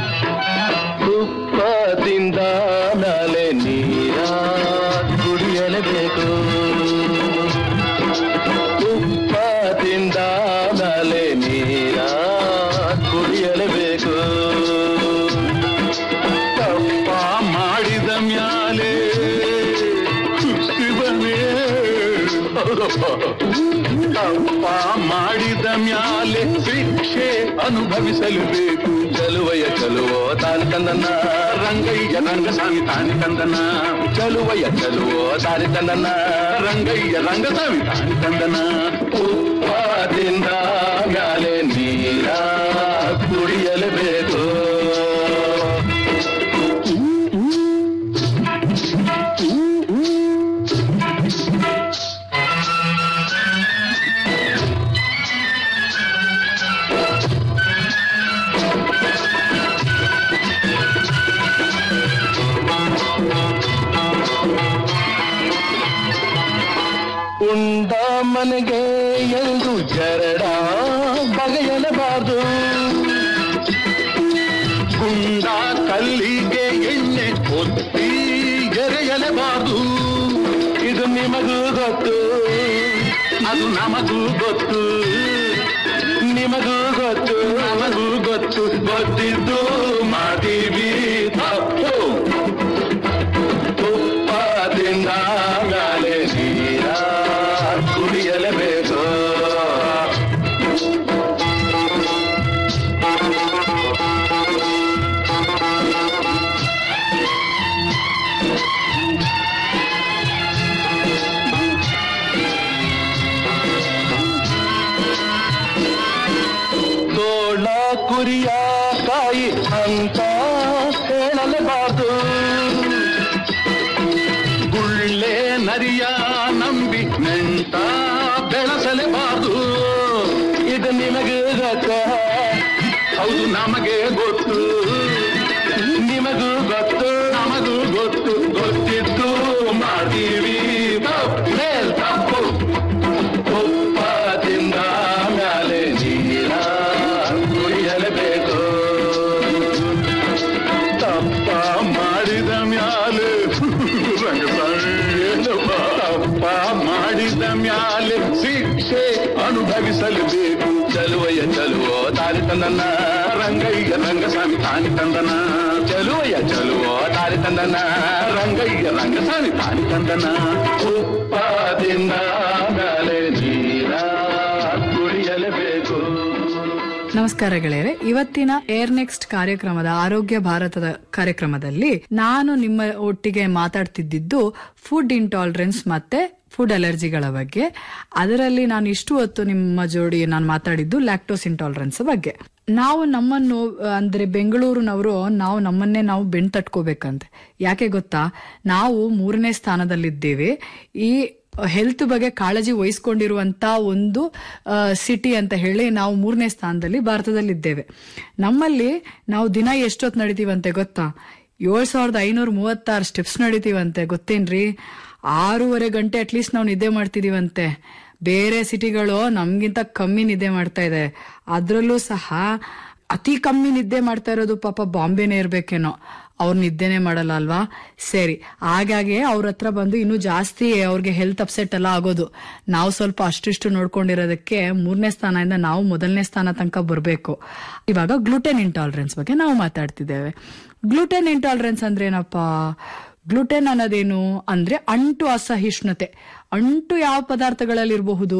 ತುಪ್ಪದಿಂದ ನಾಲೆ ನೀರ ಕುಡಿಯಲೇಬೇಕು ತುಪ್ಪದಿಂದ ನಾಲೆ ನೀರ ಕುಡಿಯಲೇಬೇಕು ತಪ್ಪ ಮಾಡಿದ ಮ್ಯಾಲೆ ಶಿವನೇ ತಪ್ಪ ಮಾಡಿದ ಮ್ಯಾಲೆ ಶಿಕ್ಷೆ ಅನುಭವಿಸಲೇಬೇಕು ಚಲುವಯ ಚಲುವೋ ತಾನಿ ತಂದನ ರಂಗಯ್ಯ ರಂಗಸ್ವಾಮಿ ತಾನಿ ತಂದನ ಚಲುವಯ ಚಲುವೋ ತಾನಿ ತಂದನ ರಂಗಯ್ಯ ರಂಗಸ್ವಾಮಿ ತಾನಿ ತಂದನ ಉಪ್ಪಾದಿಂದ ಮ್ಯಾಲೆ ನೀರ ಕುಡಿಯಲೇಬೇಕು ಉಂಡ ಮನೆಗೆ ಎಂದು ಜರಡ ಬಗೆಯಲಬಾರದು ಗುಂಡ ಕಲ್ಲಿಗೆ ಎಣ್ಣೆ ಒತ್ತಿ ಎರೆಯಲೇಬಾರದು ಇದು ನಿಮಗೂ ಗೊತ್ತು ಅದು ನಮಗೂ ಗೊತ್ತು ನಿಮಗೂ ಗೊತ್ತು ನಮಗೂ ಗೊತ್ತು ಗೊತ್ತಿದ್ದು ಮಾಡ್ತೀವಿ ತಪ್ಪು ತುಪ್ಪದಿಂದ ಗಾಲೆ ನೀರ ಕುಡಿಯಲೇಬೇಕು ಎಳೆಯಲೇಬಾರದು ಗುಳ್ಳೆ ನರಿಯ ನಂಬಿ ನೆಂಟ ಬೆಳೆಸಲೇಬಾರದು ಇದು ನಿಮಗೆ ಗೊತ್ತ ಹೌದು ನಮಗೆ ಗೊತ್ತು ನಿಮಗೂ ಗೊತ್ತು ನಮಗೂ ಗೊತ್ತು ಗೊತ್ತಿದ್ದು ಮಾಡ್ತೀವಿ ಮೇಲ್ ತಪ್ಪು ಉಪ್ಪದಿಂದ ಮ್ಯಾಲೆ ನೀರ ಕುಡಿಯಲೇಬೇಕು ತಪ್ಪ ಮಾಡಿದ ಮ್ಯಾಲೆ ರಂಗಸಂಗೇನಪ್ಪ? ತಪ್ಪ ಮಾಡಿದ ಮ್ಯಾಲೆ ಶಿಕ್ಷೆ ಅನುಭವಿಸಲೇಬೇಕು ಚಲುವಯ್ಯ ಚಲುವೋ ದಾರಿ ತಂದನ ರಂಗಯ್ಯ ರಂಗಸ್ವಾಮಿ ತಾನಿ ತಂದನ ಚಲುವಯ್ಯ ಚಲುವೋ ದಾರಿ ತಂದನ ರಂಗಯ್ಯ ರಂಗಸ್ವಾಮಿ ತಾನಿ ತಂದನ ಉಪ್ಪದಿಂದ ಮ್ಯಾಲೆ ನೀರ ಕುಡಿಯಲೇಬೇಕು ನಮಸ್ಕಾರ ಗೆಳೆಯರೆ ಇವತ್ತಿನ ಏರ್ ನೆಕ್ಸ್ಟ್ ಕಾರ್ಯಕ್ರಮದ ಆರೋಗ್ಯ ಭಾರತದ ಕಾರ್ಯಕ್ರಮದಲ್ಲಿ ನಾನು ನಿಮ್ಮ ಒಟ್ಟಿಗೆ ಮಾತಾಡ್ತಿದ್ದಿದ್ದು ಫುಡ್ ಇಂಟಾಲರೆನ್ಸ್ ಮತ್ತೆ ಫುಡ್ ಅಲರ್ಜಿಗಳ ಬಗ್ಗೆ ಅದರಲ್ಲಿ ನಾನು ಇಷ್ಟು ಹೊತ್ತು ನಿಮ್ಮ ಜೋಡಿ ನಾನು ಮಾತಾಡಿದ್ದು ಲ್ಯಾಕ್ಟೋಸ್ ಇಂಟಾಲರೆನ್ಸ್ ಬಗ್ಗೆ ನಾವು ನಮ್ಮನ್ನು ಅಂದ್ರೆ ಬೆಂಗಳೂರಿನವರು ನಾವು ನಮ್ಮನ್ನೇ ನಾವು ಬೆಣ್ ತಟ್ಕೋಬೇಕಂತೆ ಯಾಕೆ ಗೊತ್ತಾ ನಾವು ಮೂರನೇ ಸ್ಥಾನದಲ್ಲಿದ್ದೇವೆ ಈ ಹೆಲ್ತ್ ಬಗ್ಗೆ ಕಾಳಜಿ ವಹಿಸ್ಕೊಂಡಿರುವಂತ ಒಂದು ಸಿಟಿ ಅಂತ ಹೇಳಿ ನಾವು ಮೂರನೇ ಸ್ಥಾನದಲ್ಲಿ ಭಾರತದಲ್ಲಿದ್ದೇವೆ ನಮ್ಮಲ್ಲಿ ನಾವು ದಿನ ಎಷ್ಟೊತ್ತು ನಡಿತೀವಂತೆ ಗೊತ್ತಾ ಏಳ್ ಸಾವಿರದ ಐನೂರ ಮೂವತ್ತಾರು ಸ್ಟೆಪ್ಸ್ ನಡಿತೀವಂತೆ ಗೊತ್ತೇನ್ರಿ ಆರೂವರೆ ಗಂಟೆ ಅಟ್ಲೀಸ್ಟ್ ನಾವು ನಿದ್ದೆ ಮಾಡ್ತಿದೀವಂತೆ ಬೇರೆ ಸಿಟಿಗಳು ನಮ್ಗಿಂತ ಕಮ್ಮಿ ನಿದ್ದೆ ಮಾಡ್ತಾ ಇದೆ ಅದ್ರಲ್ಲೂ ಸಹ ಅತಿ ಕಮ್ಮಿ ನಿದ್ದೆ ಮಾಡ್ತಾ ಇರೋದು ಪಾಪ ಬಾಂಬೆನೇ ಇರ್ಬೇಕೇನೋ ಅವ್ರು ನಿದ್ದೆನೆ ಮಾಡಲ್ಲ ಅಲ್ವಾ ಸರಿ ಹಾಗಾಗಿ ಅವ್ರ ಹತ್ರ ಬಂದು ಇನ್ನೂ ಜಾಸ್ತಿ ಅವ್ರಿಗೆ ಹೆಲ್ತ್ ಅಪ್ಸೆಟ್ ಎಲ್ಲ ಆಗೋದು ನಾವು ಸ್ವಲ್ಪ ಅಷ್ಟಿಷ್ಟು ನೋಡ್ಕೊಂಡಿರೋದಕ್ಕೆ ಮೂರನೇ ಸ್ಥಾನದಿಂದ ನಾವು ಮೊದಲನೇ ಸ್ಥಾನ ತನಕ ಬರಬೇಕು ಇವಾಗ ಗ್ಲೂಟೆನ್ ಇಂಟಾಲರೆನ್ಸ್ ಬಗ್ಗೆ ನಾವು ಮಾತಾಡ್ತಿದ್ದೇವೆ ಗ್ಲೂಟೆನ್ ಇಂಟಾಲರೆನ್ಸ್ ಅಂದ್ರೆ ಏನಪ್ಪಾ ಗ್ಲುಟೆನ್ ಅನ್ನೋದೇನು ಅಂದ್ರೆ ಅಂಟು ಅಸಹಿಷ್ಣುತೆ ಅಂಟು ಯಾವ ಪದಾರ್ಥಗಳಲ್ಲಿ ಇರಬಹುದು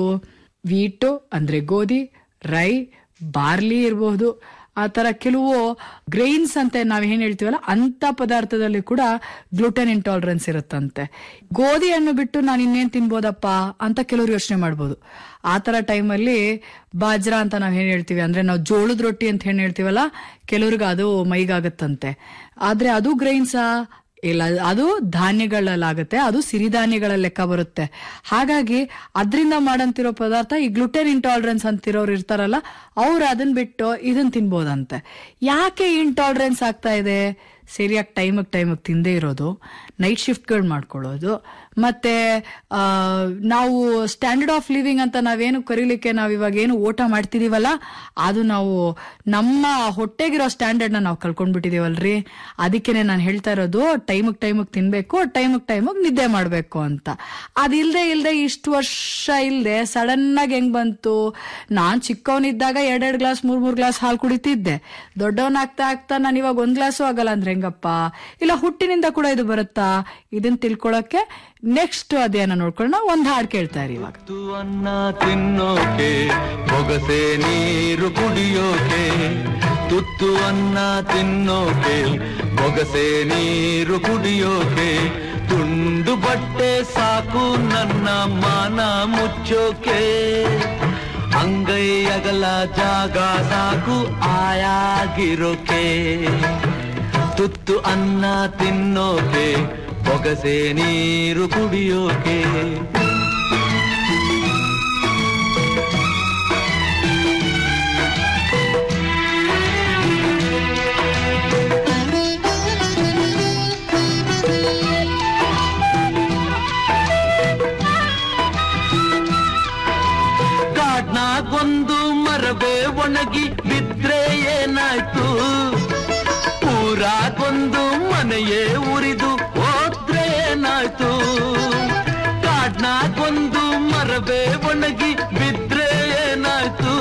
ವೀಟು ಅಂದ್ರೆ ಗೋಧಿ ರೈ ಬಾರ್ಲಿ ಇರಬಹುದು ಆ ತರ ಕೆಲವು ಗ್ರೈನ್ಸ್ ಅಂತ ನಾವ್ ಏನ್ ಹೇಳ್ತೀವಲ್ಲ ಅಂತ ಪದಾರ್ಥದಲ್ಲಿ ಕೂಡ ಗ್ಲೂಟೆನ್ ಇಂಟಾಲರೆನ್ಸ್ ಇರುತ್ತಂತೆ ಗೋಧಿಯನ್ನು ಬಿಟ್ಟು ನಾನು ಇನ್ನೇನ್ ತಿನ್ಬೋದಪ್ಪ ಅಂತ ಕೆಲವರು ಯೋಚನೆ ಮಾಡ್ಬೋದು ಆ ತರ ಟೈಮಲ್ಲಿ ಬಾಜ್ರಾ ಅಂತ ನಾವ್ ಏನ್ ಹೇಳ್ತೀವಿ ಅಂದ್ರೆ ನಾವು ಜೋಳದ ರೊಟ್ಟಿ ಅಂತ ಏನ್ ಹೇಳ್ತೀವಲ್ಲ ಕೆಲವ್ರಿಗೆ ಅದು ಮೈಗಾಗತ್ತಂತೆ ಆದ್ರೆ ಅದು ಗ್ರೈನ್ಸಾ ಇಲ್ಲ ಅದು ಧಾನ್ಯಗಳಲ್ಲಾಗುತ್ತೆ ಅದು ಸಿರಿಧಾನ್ಯಗಳ ಲೆಕ್ಕ ಬರುತ್ತೆ ಹಾಗಾಗಿ ಅದರಿಂದ ಮಾಡಂತಿರೋ ಪದಾರ್ಥ ಈ ಗ್ಲುಟೆನ್ ಇಂಟಾಲರೆನ್ಸ್ ಅಂತಿರೋರು ಇರ್ತಾರಲ್ಲ ಅವ್ರು ಅದನ್ನ ಬಿಟ್ಟು ಇದನ್ನ ತಿನ್ಬೋದಂತೆ ಯಾಕೆ ಇಂಟಾಲರೆನ್ಸ್ ಆಗ್ತಾ ಇದೆ ಸರಿಯಾಗಿ ಟೈಮಿಗೆ ಟೈಮಿಗೆ ತಿಂದೇ ಇರೋದು ನೈಟ್ ಶಿಫ್ಟ್ಗಳು ಮಾಡ್ಕೊಳ್ಳೋದು ಮತ್ತೆ ಆ, ನಾವು ಸ್ಟ್ಯಾಂಡರ್ಡ್ ಆಫ್ ಲಿವಿಂಗ್ ಅಂತ ನಾವೇನು ಕರೀಲಿಕ್ಕೆ ನಾವು ಇವಾಗ ಏನು ಊಟ ಮಾಡ್ತಿದೀವಲ್ಲ ಅದು ನಾವು ನಮ್ಮ ಹೊಟ್ಟೆಗಿರೋ ಸ್ಟ್ಯಾಂಡರ್ಡ್ನ ನಾವು ಕಳ್ಕೊಂಡ್ಬಿಟ್ಟಿದೀವಲ್ರಿ ಅದಕ್ಕೇನೆ ನಾನು ಹೇಳ್ತಾ ಇರೋದು ಟೈಮಿಗೆ ಟೈಮಿಗೆ ತಿನ್ಬೇಕು ಟೈಮಿಗೆ ಟೈಮಿಗೆ ನಿದ್ದೆ ಮಾಡಬೇಕು ಅಂತ ಅದಿಲ್ದೆ ಇಲ್ದೆ ಇಷ್ಟು ವರ್ಷ ಇಲ್ದೆ ಸಡನ್ ಆಗಿ ಹೆಂಗ್ ಬಂತು ನಾನ್ ಚಿಕ್ಕವನಿದ್ದಾಗ ಎರಡೆರಡು ಗ್ಲಾಸ್ ಮೂರ್ ಮೂರ್ ಗ್ಲಾಸ್ ಹಾಲು ಕುಡಿತಿದ್ದೆ ದೊಡ್ಡವನಾಗ್ತಾ ಆಗ್ತಾ ನಾನು ಇವಾಗ ಒಂದ್ ಗ್ಲಾಸು ಆಗಲ್ಲ ಅಂದ್ರೆ ಹೆಂಗಪ್ಪ ಇಲ್ಲ ಹುಟ್ಟಿನಿಂದ ಕೂಡ ಇದು ಬರುತ್ತಾ ಇದನ್ನ ತಿಳ್ಕೊಳಕ್ಕೆ ನೆಕ್ಸ್ಟ್ ಅದೇನ ನೋಡ್ಕೊಳ್ಳೋಣ ಒಂದ್ ಹಾಡ್ ಕೇಳ್ತಾ ಇರಿ ಇವಾಗ ಅನ್ನ ತಿನ್ನೋಕೆ ಬೊಗಸೆ ನೀರು ಕುಡಿಯೋಕೆ ತುತ್ತು ಅನ್ನ ತಿನ್ನೋಕೆ ಬೊಗಸೆ ನೀರು ಕುಡಿಯೋಕೆ ತುಂಡು ಬಟ್ಟೆ ಸಾಕು ನನ್ನ ಮಾನ ಮುಚ್ಚೋಕೆ ಅಂಗೈ ಅಗಲ ಜಾಗ ಸಾಕು ಆಯಾಗಿರೋಕೆ ತುತ್ತು ಅನ್ನ ತಿನ್ನೋಕೆ ಬೊಗಸೆ ನೀರು ಕುಡಿಯೋಕೆ ಕಾಡ್ನಾಗೊಂದು ಮರವೇ ಒಣಗಿ ಬಿದ್ರೆ ಏನಾಯ್ತು ಊರಾಗೊಂದು ಮನೆಯೇ ಉರಿದು ಹೋದ್ರೆ ಏನಾಯ್ತು ಕಾಡ್ನಾಗೊಂದು ಮರವೇ ಒಣಗಿ ಬಿದ್ರೆ ಏನಾಯ್ತು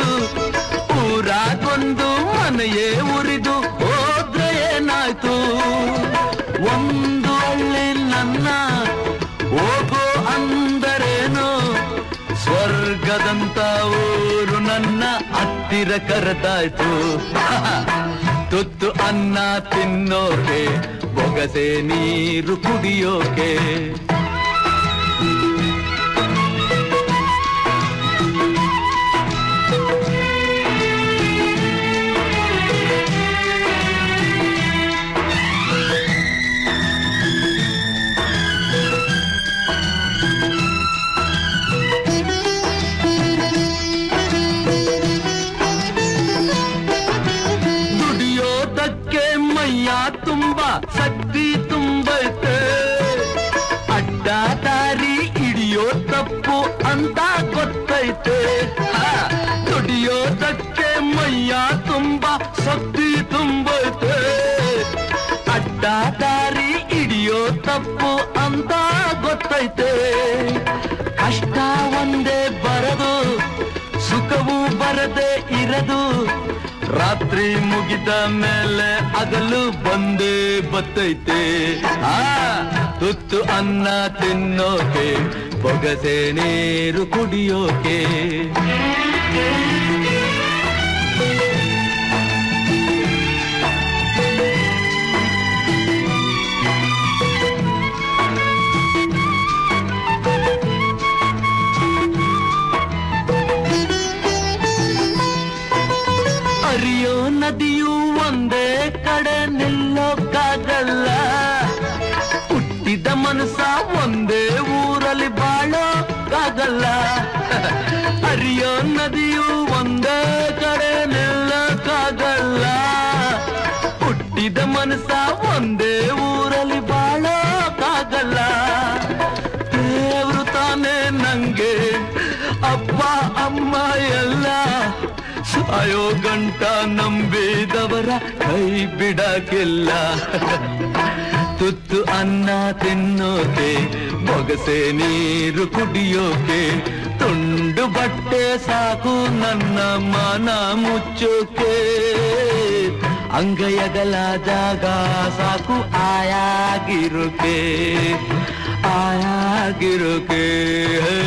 ಊರಾಗೊಂದು ಮನೆಯೇ ಉರಿದು ಹೋದ್ರೆ ಏನಾಯ್ತು ಒಂದು ಹಳ್ಳಿ ನನ್ನ ಹೋಗೋ ಅಂದರೇನು ಸ್ವರ್ಗದಂತ ಊರು ನನ್ನ ಹತ್ತಿರ ಕರೆದಾಯ್ತು ತುತ್ತು ಅನ್ನ ತಿನ್ನೋಕೆ ಬೊಗಸೆ ನೀರು ಕುಡಿಯೋಕೆ ತುಂಬ ಶಕ್ತಿ ತುಂಬೈತೆ ಅಡ್ಡ ದಾರಿ ಹಿಡಿಯೋ ತಪ್ಪು ಅಂತ ಗೊತ್ತೈತೆ ಹಾ, ದುಡಿಯೋದಕ್ಕೆ ಮೈಯ ತುಂಬ ಶಕ್ತಿ ತುಂಬೈತೆ ಅಡ್ಡ ದಾರಿ ಹಿಡಿಯೋ ತಪ್ಪು ಅಂತ ಗೊತ್ತೈತೆ ಕಷ್ಟ ಒಂದೇ ಬರದು ಸುಖವು ಬರದೆ ಇರದು ರಾತ್ರಿ ಮುಗಿದ ಮೇಲೆ ಅಗಲು ಬಂದೇ ಬತ್ತೈತೆ ಆ ತುತ್ತು ಅನ್ನ ತಿನ್ನೋಕೆ ಬೊಗಸೆ ನೀರು ಕುಡಿಯೋಕೆ ಹರಿಯೋ ನದಿಯು ಒಂದೇ ಕಡೆ ನಿಲ್ಲೋಕ್ಕಾಗಲ್ಲ ಹುಟ್ಟಿದ ಮನಸ್ಸ ಒಂದೇ ಊರಲ್ಲಿ ಬಾಳೋಕ್ಕಾಗಲ್ಲ ಹರಿಯೋ ನದಿಯು ಒಂದೇ ಕಡೆ ನಿಲ್ಲೋಕ್ಕಾಗಲ್ಲ ಹುಟ್ಟಿದ ಮನಸ್ಸ ಒಂದೇ ಊರಲ್ಲಿ ಬಾಳೋಕ್ಕಾಗಲ್ಲ ದೇವ್ರು ತಾನೇ ನಂಗೆ ಅಪ್ಪ ಅಮ್ಮ ಎಲ್ಲ ಸಾಯೋ ಗಂಟ ನಂಬಿದವರ ಕೈ ಬಿಡಕ್ಕಿಲ್ಲ ತುತ್ತು ಅನ್ನ ತಿನ್ನೋಕೆ ಬೊಗಸೆ ನೀರು ಕುಡಿಯೋಕೆ ತುಂಡು ಬಟ್ಟೆ ಸಾಕು ನನ್ನ ಮನ ಮುಚ್ಚೋಕೆ ಅಂಗೈಯಗಲ ಜಾಗ ಸಾಕು ಆಯಾಗಿರೋಕೆ ಆಯಾಗಿರೋಕೆ ಹೇ,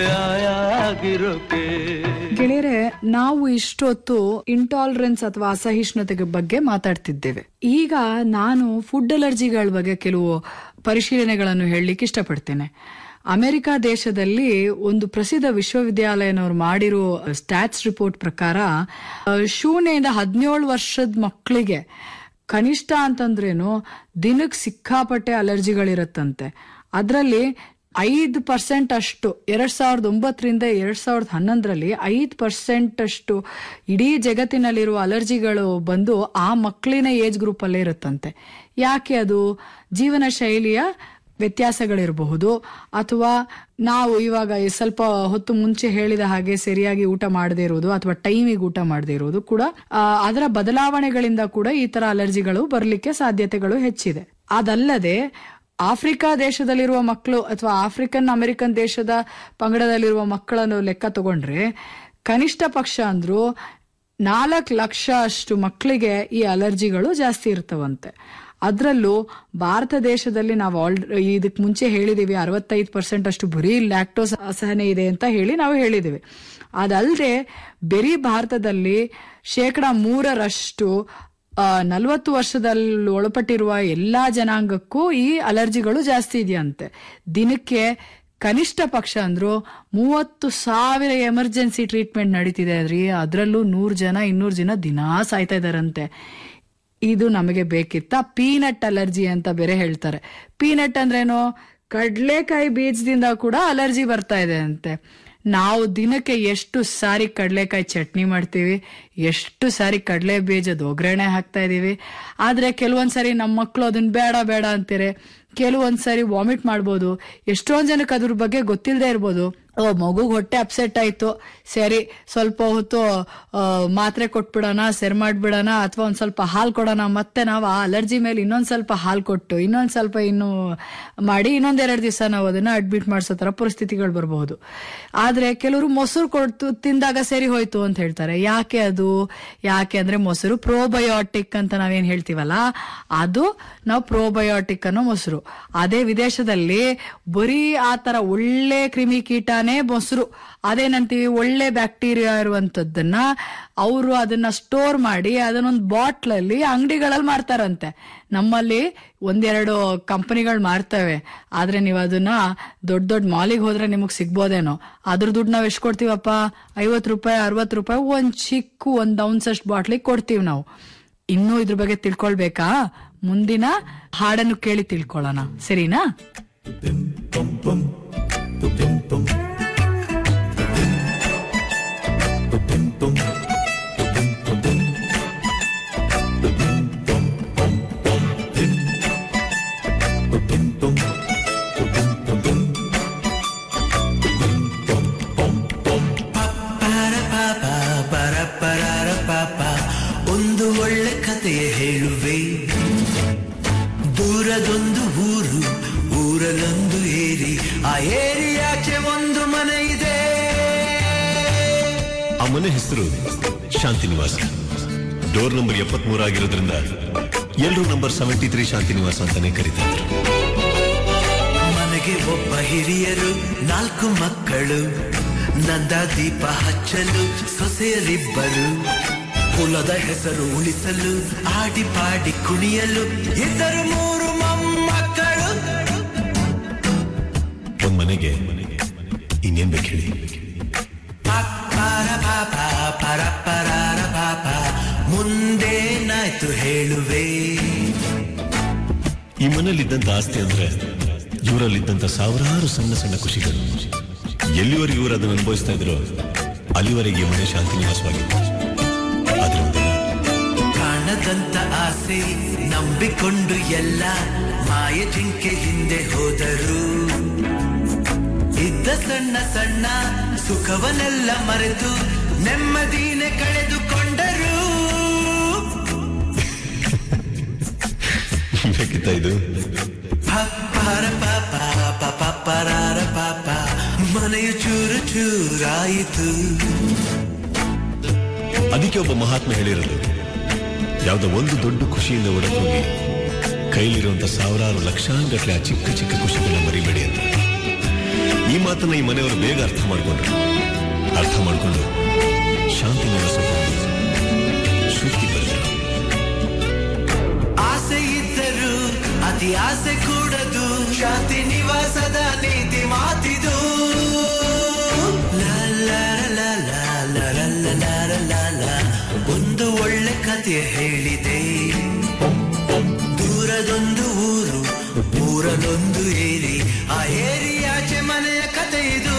ಆಯಾಗಿರೋಕೆ ಗೆಳೆಯರೆ ನಾವು ಇಷ್ಟೊತ್ತು ಇಂಟಾಲರೆನ್ಸ್ ಅಥವಾ ಅಸಹಿಷ್ಣುತೆಗೆ ಬಗ್ಗೆ ಮಾತಾಡ್ತಿದ್ದೇವೆ ಈಗ ನಾನು ಫುಡ್ ಅಲರ್ಜಿಗಳ ಬಗ್ಗೆ ಕೆಲವು ಪರಿಶೀಲನೆಗಳನ್ನು ಹೇಳಲಿಕ್ಕೆ ಇಷ್ಟಪಡ್ತೇನೆ ಅಮೆರಿಕ ದೇಶದಲ್ಲಿ ಒಂದು ಪ್ರಸಿದ್ಧ ವಿಶ್ವವಿದ್ಯಾಲಯನವರು ಮಾಡಿರೋ ಸ್ಟ್ಯಾಟ್ಸ್ ರಿಪೋರ್ಟ್ ಪ್ರಕಾರ ಆ, ಶೂನ್ಯದಿಂದ ಹದಿನೇಳು ವರ್ಷದ ಮಕ್ಕಳಿಗೆ ಕನಿಷ್ಠ ಅಂತಂದ್ರೇನು ದಿನಕ್ಕೆ ಸಿಕ್ಕಾಪಟ್ಟೆ ಅಲರ್ಜಿಗಳಿರತ್ತಂತೆ ಅದರಲ್ಲಿ ಐದು ಪರ್ಸೆಂಟ್ ಅಷ್ಟು ಎರಡ್ ಸಾವಿರದ ಒಂಬತ್ತರಿಂದ ಎರಡ್ ಸಾವಿರದ ಹನ್ನೊಂದರಲ್ಲಿ ಐದು ಪರ್ಸೆಂಟ್ ಅಷ್ಟು ಇಡೀ ಜಗತ್ತಿನಲ್ಲಿರುವ ಅಲರ್ಜಿಗಳು ಬಂದು ಆ ಮಕ್ಕಳಿನ ಏಜ್ ಗ್ರೂಪ್ ಅಲ್ಲೇ ಇರುತ್ತಂತೆ ಯಾಕೆ ಅದು ಜೀವನ ಶೈಲಿಯ ವ್ಯತ್ಯಾಸಗಳಿರಬಹುದು ಅಥವಾ ನಾವು ಇವಾಗ ಈ ಸ್ವಲ್ಪ ಹೊತ್ತು ಮುಂಚೆ ಹೇಳಿದ ಹಾಗೆ ಸರಿಯಾಗಿ ಊಟ ಮಾಡದೇ ಇರೋದು ಅಥವಾ ಟೈಮಿಗೆ ಊಟ ಮಾಡದೇ ಇರೋದು ಕೂಡ ಆ, ಅದರ ಬದಲಾವಣೆಗಳಿಂದ ಕೂಡ ಈ ತರ ಅಲರ್ಜಿಗಳು ಬರಲಿಕ್ಕೆ ಸಾಧ್ಯತೆಗಳು ಹೆಚ್ಚಿದೆ ಅದಲ್ಲದೆ ಆಫ್ರಿಕಾ ದೇಶದಲ್ಲಿರುವ ಮಕ್ಕಳು ಅಥವಾ ಆಫ್ರಿಕನ್ ಅಮೆರಿಕನ್ ದೇಶದ ಪಂಗಡದಲ್ಲಿರುವ ಮಕ್ಕಳನ್ನು ಲೆಕ್ಕ ತಗೊಂಡ್ರೆ ಕನಿಷ್ಠ ಪಕ್ಷ ಅಂದ್ರು ನಾಲ್ಕು ಲಕ್ಷ ಅಷ್ಟು ಮಕ್ಕಳಿಗೆ ಈ ಅಲರ್ಜಿಗಳು ಜಾಸ್ತಿ ಇರ್ತವಂತೆ ಅದರಲ್ಲೂ ಭಾರತ ದೇಶದಲ್ಲಿ ನಾವು ಆಲ್ ಇದಕ್ಕೆ ಮುಂಚೆ ಹೇಳಿದೀವಿ ಅರವತ್ತೈದು ಪರ್ಸೆಂಟ್ ಅಷ್ಟು ಬರೀ ಲ್ಯಾಕ್ಟೋಸ್ ಅಸಹನೆ ಇದೆ ಅಂತ ಹೇಳಿ ನಾವು ಹೇಳಿದೀವಿ ಅದಲ್ಲದೆ ಬರೀ ಭಾರತದಲ್ಲಿ ಶೇಕಡ ಮೂರರಷ್ಟು ನಲವತ್ತು ವರ್ಷದಲ್ಲಿ ಒಳಪಟ್ಟಿರುವ ಎಲ್ಲಾ ಜನಾಂಗಕ್ಕೂ ಈ ಅಲರ್ಜಿಗಳು ಜಾಸ್ತಿ ಇದೆಯಂತೆ ದಿನಕ್ಕೆ ಕನಿಷ್ಠ ಪಕ್ಷ ಅಂದ್ರು ಮೂವತ್ತು ಸಾವಿರ ಎಮರ್ಜೆನ್ಸಿ ಟ್ರೀಟ್ಮೆಂಟ್ ನಡೀತಿದೆ ಅದ್ರಿ ಅದರಲ್ಲೂ ನೂರು ಜನ ಇನ್ನೂರು ಜನ ದಿನಾ ಸಾಯ್ತಾ ಇದಾರಂತೆ ಇದು ನಮಗೆ ಬೇಕಿತ್ತ ಪೀನಟ್ ಅಲರ್ಜಿ ಅಂತ ಬೇರೆ ಹೇಳ್ತಾರೆ ಪೀನಟ್ ಅಂದ್ರೇನು ಕಡ್ಲೆಕಾಯಿ ಬೀಜದಿಂದ ಕೂಡ ಅಲರ್ಜಿ ಬರ್ತಾ ಇದೆ ಅಂತೆ ನಾವು ದಿನಕ್ಕೆ ಎಷ್ಟು ಸಾರಿ ಕಡಲೆಕಾಯಿ ಚಟ್ನಿ ಮಾಡ್ತೀವಿ ಎಷ್ಟು ಸಾರಿ ಕಡಲೆ ಬೀಜದ ಒಗ್ಗರಣೆ ಹಾಕ್ತಾ ಇದೀವಿ ಆದ್ರೆ ಕೆಲವೊಂದ್ಸರಿ ನಮ್ಮ ಮಕ್ಕಳು ಅದನ್ನ ಬೇಡ ಬೇಡ ಅಂತಾರೆ ಕೆಲವೊಂದ್ಸರಿ ವಾಮಿಟ್ ಮಾಡ್ಬೋದು ಎಷ್ಟೊಂದ್ ಜನಕ್ಕೆ ಅದ್ರ ಬಗ್ಗೆ ಗೊತ್ತಿಲ್ಲದೆ ಇರ್ಬೋದು ಓ ಮಗುಗ್ ಹೊಟ್ಟೆ ಅಪ್ಸೆಟ್ ಆಯ್ತು ಸರಿ ಸ್ವಲ್ಪ ಹೊತ್ತು ಆ, ಮಾತ್ರೆ ಕೊಟ್ಬಿಡೋಣ ಸೆರ್ ಮಾಡ್ಬಿಡೋಣ ಅಥವಾ ಒಂದ್ ಸ್ವಲ್ಪ ಹಾಲು ಕೊಡೋಣ ಮತ್ತೆ ನಾವು ಆ ಅಲರ್ಜಿ ಮೇಲೆ ಇನ್ನೊಂದ್ ಸ್ವಲ್ಪ ಹಾಲು ಕೊಟ್ಟು ಇನ್ನೊಂದ್ ಸ್ವಲ್ಪ ಇನ್ನು ಮಾಡಿ ಇನ್ನೊಂದೆರಡು ದಿವಸ ನಾವು ಅದನ್ನ ಅಡ್ಮಿಟ್ ಮಾಡಿಸೋ ತರ ಪರಿಸ್ಥಿತಿಗಳು ಬರಬಹುದು ಆದ್ರೆ ಕೆಲವರು ಮೊಸರು ಕೊಟ್ಟು ತಿಂದಾಗ ಸರಿ ಹೋಯ್ತು ಅಂತ ಹೇಳ್ತಾರೆ ಯಾಕೆ ಅದು ಯಾಕೆ ಅಂದ್ರೆ ಮೊಸರು ಪ್ರೋಬಯೋಟಿಕ್ ಅಂತ ನಾವೇನ್ ಹೇಳ್ತೀವಲ್ಲ ಅದು ನಾವು ಪ್ರೋಬಯೋಟಿಕ್ ಅನ್ನೋ ಮೊಸರು ಅದೇ ವಿದೇಶದಲ್ಲಿ ಬರೀ ಆ ತರ ಒಳ್ಳೆ ಕ್ರಿಮಿಕೀಟನೇ ಮೊಸರು ಅದೇನಂತೀವಿ ಒಳ್ಳೆ ಬ್ಯಾಕ್ಟೀರಿಯಾ ಇರುವಂತದ್ದನ್ನ ಅವರು ಅದನ್ನ ಸ್ಟೋರ್ ಮಾಡಿ ಅದನ್ನೊಂದು ಬಾಟ್ಲಲ್ಲಿ ಅಂಗಡಿಗಳಲ್ಲಿ ಮಾರ್ತಾರಂತೆ ನಮ್ಮಲ್ಲಿ ಒಂದೆರಡು ಕಂಪನಿಗಳು ಮಾರ್ತವೆ ಆದ್ರೆ ನೀವು ಅದನ್ನ ದೊಡ್ಡ ದೊಡ್ಡ ಮಾಲಿಗೆ ಹೋದ್ರೆ ನಿಮಗ್ ಸಿಗ್ಬೋದೇನೋ ಅದ್ರ ದುಡ್ಡು ನಾವ್ ಎಷ್ಟ್ ಕೊಡ್ತೀವಪ್ಪ ಐವತ್ ರೂಪಾಯಿ ಅರವತ್ ರೂಪಾಯಿ ಒಂದ್ ಚಿಕ್ಕ ಒಂದ್ ಔನ್ಸ್ ಅಷ್ಟು ಬಾಟ್ಲಿಗೆ ಕೊಡ್ತೀವಿ ನಾವು ಇನ್ನೂ ಇದ್ರ ಬಗ್ಗೆ ತಿಳ್ಕೊಳ್ಬೇಕಾ ಮುಂದಿನ ಹಾಡನ್ನು ಕೇಳಿ ತಿಳ್ಕೊಳ್ಳೋಣ ಸರಿನಾ ದೂರದೊಂದು ಊರು ಊರಲ್ಲೊಂದು ಏರಿ ಆ ಏರಿಯಾಚೆ ಒಂದು ಮನೆ ಇದೆ ಆ ಮನೆ ಹೆಸರು ಶಾಂತಿ ನಿವಾಸ ಡೋರ್ ನಂಬರ್ ಎಪ್ಪತ್ಮೂರು ಆಗಿರೋದ್ರಿಂದ ಎಲ್ಲರೂ ನಂಬರ್ ಸೆವೆಂಟಿ ತ್ರೀ ಶಾಂತಿ ನಿವಾಸ ಅಂತಾನೆ ಕರೀತಾ ಇದ್ರು ಮನೆಗೆ ಒಬ್ಬ ಹಿರಿಯರು ನಾಲ್ಕು ಮಕ್ಕಳು ನಂದ ದೀಪ ಹಚ್ಚಲು ಸೊಸೆಯರಿಬ್ಬರು ಕುಲದ ಹೆಸರು ಉಳಿಸಲು ಆಡಿ ಪಾಡಿ ಕುಣಿಯಲು ಇದ್ದರು ಮೂರು ಮೊಮ್ಮಕ್ಕಳು ಒಂದ್ ಮನೆಗೆ ಇನ್ನೇನ್ ಬೇಕು ಹೇಳಿ ಪರ ಪಾಪ ಪರ ಪರಾರ ಪಾಪ ಮುಂದೇನಾಯ್ತು ಹೇಳುವೆ ಈ ಮನೇಲಿದ್ದಂತ ಆಸ್ತಿ ಅಂದ್ರೆ ಇವರಲ್ಲಿದ್ದಂತ ಸಾವಿರಾರು ಸಣ್ಣ ಸಣ್ಣ ಖುಷಿಗಳು ಎಲ್ಲಿವರೆಗೆ ಇವರು ಅದನ್ನು ಅನುಭವಿಸ್ತಾ ಇದ್ರು ಅಲ್ಲಿವರೆಗೆ ಈ ಮನೆ ಶಾಂತಿ ನಿವಾಸವಾಗಿತ್ತು ಆದ್ರೆ ಒಂದಿನ ಕಾಣದಂತ ಆಸೆ ನಂಬಿಕೊಂಡು ಎಲ್ಲ ಮಾಯ ಜಿಂಕೆ ಹಿಂದೆ ಹೋದರು ಇದ್ದ ಸಣ್ಣ ಸಣ್ಣ ಸುಖವನ್ನೆಲ್ಲ ಮರೆತು ನೆಮ್ಮದಿನೇ ಕಳೆದುಕೊಂಡರು ಬೇಕಿತ್ತ ಇದು ಪರ ಪಾಪ ಪಾಪ ಪರಾರ ಪಾಪ ಮನೆಯು ಚೂರು ಚೂರಾಯಿತು ಅದಕ್ಕೆ ಒಬ್ಬ ಮಹಾತ್ಮ ಹೇಳಿರೋದು ಯಾವುದೋ ಒಂದು ದೊಡ್ಡ ಖುಷಿಯಿಂದ ಹೊರಟೋಗಿ ಕೈಲಿರುವಂತ ಸಾವಿರಾರು ಲಕ್ಷಾನುಗಟ್ಟಲೆ ಆ ಚಿಕ್ಕ ಚಿಕ್ಕ ಖುಷಿಗಳನ್ನ ಮರಿಬೇಡಿ ಅಂತ ಈ ಮಾತನ್ನ ಈ ಮನೆಯವರು ಬೇಗ ಅರ್ಥ ಮಾಡ್ಕೊಂಡ್ರು ಅರ್ಥ ಮಾಡ್ಕೊಂಡು ಶಾಂತಿ ನಿವಾಸ ಶ್ರುತಿ ಬರೆದ್ರು ಆಸೆ ಇದ್ದರು ಅತಿ ಆಸೆ ಕೂಡದು ಶಾಂತಿ ನಿವಾಸದ ನೀತಿ ಮಾತಿದು ಲಾ ಲಾ ಲಾ ಲಾ ಲಾ ಲಾ ಲಾ ಲಾ ಲಾ ಲಾ ಲಾ. ಒಂದು ಒಳ್ಳೆ ಕಥೆ ಹೇಳಿದೆ ದೂರದೊಂದು ಊರು ಊರದೊಂದು ಏರಿ ಆ ಏರಿಯಾಚೆ ಮನೆಯ ಕಥೆ ಇದು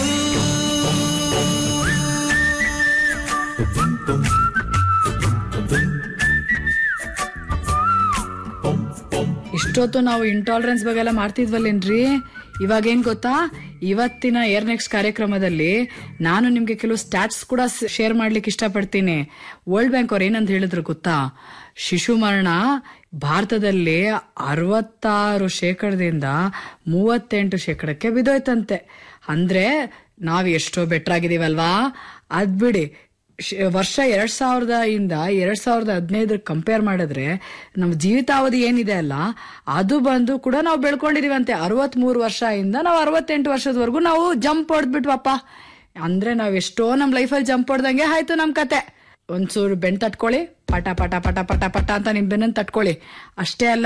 ಇಷ್ಟೊತ್ತು ನಾವು ಇಂಟಾಲರೆನ್ಸ್ ಬಗ್ಗೆ ಎಲ್ಲ ಮಾಡ್ತಿದ್ವಲ್ಲೇನ್ರಿ ಇವಾಗ ಏನ್ ಗೊತ್ತಾ ಇವತ್ತಿನ ಏರ್ ನೆಕ್ಸ್ಟ್ ಕಾರ್ಯಕ್ರಮದಲ್ಲಿ ನಾನು ನಿಮ್ಗೆ ಕೆಲವು ಸ್ಟ್ಯಾಟ್ಸ್ ಕೂಡ ಶೇರ್ ಮಾಡ್ಲಿಕ್ಕೆ ಇಷ್ಟಪಡ್ತೀನಿ ವರ್ಲ್ಡ್ ಬ್ಯಾಂಕ್ ಅವ್ರು ಏನಂತ ಹೇಳಿದ್ರು ಗೊತ್ತಾ ಶಿಶು ಮರಣ ಭಾರತದಲ್ಲಿ ಅರವತ್ತಾರು ಶೇಕಡದಿಂದ ಮೂವತ್ತೆಂಟು ಶೇಕಡಕ್ಕೆ ಬಿದ್ದೋಯ್ತಂತೆ ಅಂದ್ರೆ ನಾವ್ ಎಷ್ಟೋ ಬೆಟರ್ ಆಗಿದೀವಲ್ವಾ ಅದ್ ಬಿಡಿ ಶ್- ವರ್ಷ ಎರಡ್ ಸಾವಿರದ ಇಂದ ಎರಡ್ ಸಾವಿರದ ಹದಿನೈದರ ಕಂಪೇರ್ ಮಾಡಿದ್ರೆ ನಮ್ಮ ಜೀವಿತಾವಧಿ ಏನಿದೆ ಅಲ್ಲ ಅದು ಬಂದು ಕೂಡ ನಾವು ಬೆಳ್ಕೊಂಡಿದೀವಂತೆ ಅರವತ್ ಮೂರು ವರ್ಷ ಇಂದ ನಾವು ಅರವತ್ತೆಂಟು ವರ್ಷದವರೆಗೂ ನಾವು ಜಂಪ್ ಹೊಡೆದ್ಬಿಟ್ವಪ್ಪ ಅಂದ್ರೆ ನಾವ್ ಎಷ್ಟೋ ನಮ್ ಲೈಫಲ್ಲಿ ಜಂಪ್ ಹೊಡೆದಂಗೆ ಆಯ್ತು ನಮ್ ಕತೆ ಒಂಚೂರು ಬೆಣ್ ತಟ್ಕೊಳ್ಳಿ ಪಟ ಪಟ ಪಟ ಪಟ ಪಟ ಅಂತ ನಿಮ್ ಬೆನ್ನನ್ ತಟ್ಕೊಳ್ಳಿ ಅಷ್ಟೇ ಅಲ್ಲ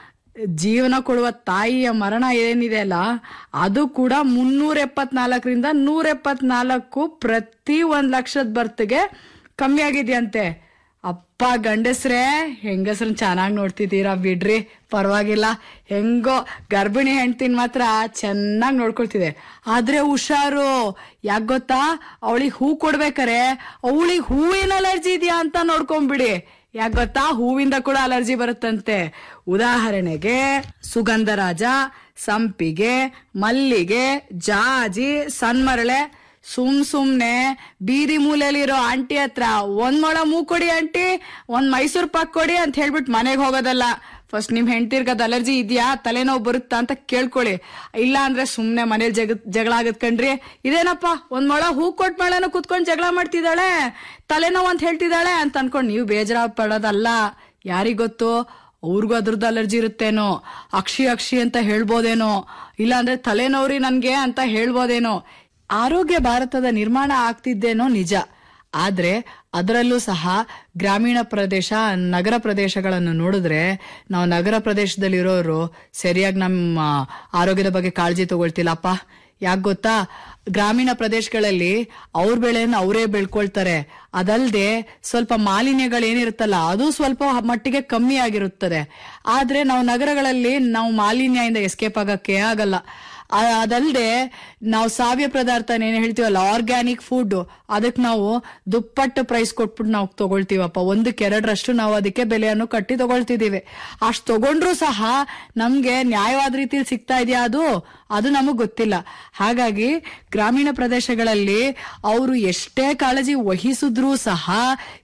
ಜೀವನ ಕೊಡುವ ತಾಯಿಯ ಮರಣ ಏನಿದೆ ಅಲ್ಲ ಅದು ಕೂಡ ಮುನ್ನೂರ ಎಪ್ಪತ್ನಾಲ್ಕರಿಂದ ನೂರ ಎಪ್ಪತ್ನಾಲ್ಕು ಪ್ರತಿ ಒಂದ್ ಲಕ್ಷದ ಬರ್ತ್ಗೆ ಕಮ್ಮಿ ಆಗಿದೆಯಂತೆ ಅಪ್ಪ ಗಂಡಸ್ರೇ ಹೆಂಗಸ್ರನ್ ಚೆನ್ನಾಗಿ ನೋಡ್ತಿದ್ದೀರಾ ಬಿಡ್ರಿ ಪರವಾಗಿಲ್ಲ ಹೆಂಗೋ ಗರ್ಭಿಣಿ ಹೆಂಡ್ತಿನ್ ಮಾತ್ರ ಚೆನ್ನಾಗಿ ನೋಡ್ಕೊಳ್ತಿದೆ ಆದ್ರೆ ಹುಷಾರು ಯಾಕ್ ಗೊತ್ತಾ ಅವಳಿಗೆ ಹೂ ಕೊಡ್ಬೇಕಾರೆ ಅವಳಿಗೆ ಹೂವಿನ ಅಲರ್ಜಿ ಇದೆಯಾ ಅಂತ ನೋಡ್ಕೊಂಬಿಡಿ ಯಾಕ್ ಗೊತ್ತಾ ಹೂವಿಂದ ಕೂಡ ಅಲರ್ಜಿ ಬರುತ್ತಂತೆ ಉದಾಹರಣೆಗೆ ಸುಗಂಧರಾಜ ಸಂಪಿಗೆ ಮಲ್ಲಿಗೆ ಜಾಜಿ ಸನ್ಮರಳೆ ಸುಮ್ ಸುಮ್ನೆ ಬೀದಿ ಮೂಲೆಯಲ್ಲಿರೋ ಆಂಟಿ ಹತ್ರ ಒಂದ್ ಮೊಳ ಮೂ ಕೊಡಿ ಆಂಟಿ ಒಂದ್ ಮೈಸೂರ್ ಪಾಕ್ ಕೊಡಿ ಅಂತ ಹೇಳ್ಬಿಟ್ಟು ಮನೆಗೆ ಹೋಗೋದಲ್ಲ ಫಸ್ಟ್ ನಿಮ್ ಹೆಂಡ್ತಿರ್ಗದ್ ಅಲರ್ಜಿ ಇದೆಯಾ ತಲೆನೋವು ಬರುತ್ತಾ ಅಂತ ಕೇಳ್ಕೊಳ್ಳಿ ಇಲ್ಲ ಅಂದ್ರೆ ಸುಮ್ನೆ ಮನೇಲಿ ಜಗ ಜಗಳ ಆಗತ್ ಕಣ್ರಿ ಇದೇನಪ್ಪ ಒಂದ್ ಮೊಳ ಹೂ ಕೊಟ್ ಮೊಳನು ಕುತ್ಕೊಂಡ್ ಜಗಳ ಮಾಡ್ತಿದ್ದಾಳೆ ತಲೆನೋವು ಅಂತ ಹೇಳ್ತಿದ್ದಾಳೆ ಅಂತ ಅನ್ಕೊಂಡ್ ನೀವು ಬೇಜಾರ ಪಡೋದಲ್ಲ ಯಾರಿಗ್ ಗೊತ್ತು ಅವ್ರಿಗೂ ಅದ್ರದ್ದು ಅಲರ್ಜಿ ಇರುತ್ತೇನೋ ಅಕ್ಷಿ ಅಕ್ಷಿ ಅಂತ ಹೇಳ್ಬೋದೇನೋ ಇಲ್ಲ ಅಂದ್ರೆ ತಲೆನೋವ್ರಿ ನನ್ಗೆ ಅಂತ ಹೇಳ್ಬೋದೇನೋ ಆರೋಗ್ಯ ಭಾರತದ ನಿರ್ಮಾಣ ಆಗ್ತಿದ್ದೇನೋ ನಿಜ ಆದ್ರೆ ಅದರಲ್ಲೂ ಸಹ ಗ್ರಾಮೀಣ ಪ್ರದೇಶ ನಗರ ಪ್ರದೇಶಗಳನ್ನು ನೋಡಿದ್ರೆ ನಾವು ನಗರ ಪ್ರದೇಶದಲ್ಲಿರೋರು ಸರಿಯಾಗಿ ನಮ್ಮ ಆರೋಗ್ಯದ ಬಗ್ಗೆ ಕಾಳಜಿ ತಗೊಳ್ತಿಲ್ಲಪ್ಪ ಯಾಕೆ ಗೊತ್ತಾ ಗ್ರಾಮೀಣ ಪ್ರದೇಶಗಳಲ್ಲಿ ಅವ್ರ ಬೆಳೆಯನ್ನು ಅವರೇ ಬೆಳ್ಕೊಳ್ತಾರೆ ಅದಲ್ದೆ ಸ್ವಲ್ಪ ಮಾಲಿನ್ಯಗಳೇನಿರುತ್ತಲ್ಲ ಅದು ಸ್ವಲ್ಪ ಮಟ್ಟಿಗೆ ಕಮ್ಮಿ ಆಗಿರುತ್ತದೆ ಆದ್ರೆ ನಾವು ನಗರಗಳಲ್ಲಿ ನಾವು ಮಾಲಿನ್ಯದಿಂದ ಎಸ್ಕೇಪ್ ಆಗಕ್ಕೆ ಆಗಲ್ಲ ಆ- ಅದಲ್ದೆ ನಾವು ಸಾವ್ಯ ಪದಾರ್ಥ ಏನ್ ಹೇಳ್ತೀವಲ್ಲ ಆರ್ಗ್ಯಾನಿಕ್ ಫುಡ್ ಅದಕ್ಕೆ ನಾವು ದುಪ್ಪಟ್ಟು ಪ್ರೈಸ್ ಕೊಟ್ಬಿಟ್ಟು ನಾವು ತಗೊಳ್ತೀವಪ್ಪ ಒಂದಕ್ಕೆ ಎರಡರಷ್ಟು ನಾವು ಅದಕ್ಕೆ ಬೆಲೆಯನ್ನು ಕಟ್ಟಿ ತಗೊಳ್ತಿದೀವಿ ಅಷ್ಟು ತಗೊಂಡ್ರು ಸಹ ನಮ್ಗೆ ನ್ಯಾಯವಾದ ರೀತಿಯಲ್ಲಿ ಸಿಗ್ತಾ ಇದೆಯಾ ಅದು ಅದು ನಮಗ್ ಗೊತ್ತಿಲ್ಲ ಹಾಗಾಗಿ ಗ್ರಾಮೀಣ ಪ್ರದೇಶಗಳಲ್ಲಿ ಅವರು ಎಷ್ಟೇ ಕಾಳಜಿ ವಹಿಸಿದ್ರೂ ಸಹ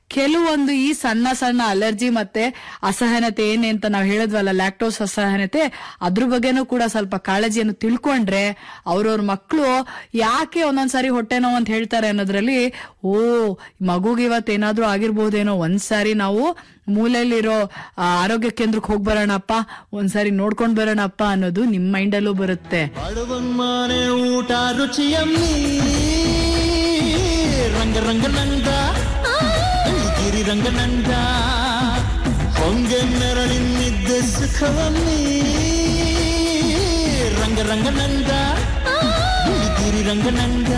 ಕೆಲವೊಂದು ಈ ಸಣ್ಣ ಸಣ್ಣ ಅಲರ್ಜಿ ಮತ್ತೆ ಅಸಹನತೆ ಏನೇ ಅಂತ ನಾವು ಹೇಳಿದ್ವಲ್ಲ ಲ್ಯಾಕ್ಟೋಸ್ ಅಸಹನತೆ ಅದ್ರ ಬಗ್ಗೆನೂ ಕೂಡ ಸ್ವಲ್ಪ ಕಾಳಜಿಯನ್ನು ತಿಳ್ಕೊಂಡ್ರೆ ಅವ್ರವ್ರ ಮಕ್ಕಳು ಯಾಕೆ ಒಂದೊಂದ್ಸಾರಿ ಹೊಟ್ಟೆ ನೋವು ಅಂತ ಹೇಳ್ತಾರೆ ಅನ್ನೋದ್ರಲ್ಲಿ ಓ ಮಗುಗೆ ಇವತ್ತೇನಾದ್ರೂ ಆಗಿರ್ಬೋದೇನೋ ಒಂದ್ಸಾರಿ ನಾವು ಮೂಲೆಯಲ್ಲಿರೋ ಆ, ಆರೋಗ್ಯ ಕೇಂದ್ರಕ್ಕೆ ಹೋಗಿ ಬರೋಣಪ್ಪ ಒಂದ್ಸಾರಿ ನೋಡ್ಕೊಂಡ್ ಬರೋಣಪ್ಪ ಅನ್ನೋದು ನಿಮ್ ಮೈಂಡಲ್ಲೂ ಬರುತ್ತೆ ಮನೆ ಊಟ ರುಚಿಯಮ್ಮಿ ರಂಗ ರಂಗ ನಂದ ಗಿರಿ ರಂಗ ನಂದ ಹೊಂಗೆ ನೆರಳಿನಿದ್ದ ಸುಖವಮ್ಮಿ ರಂಗ ರಂಗ ನಂದ ಗಿರಿ ರಂಗ ನಂದ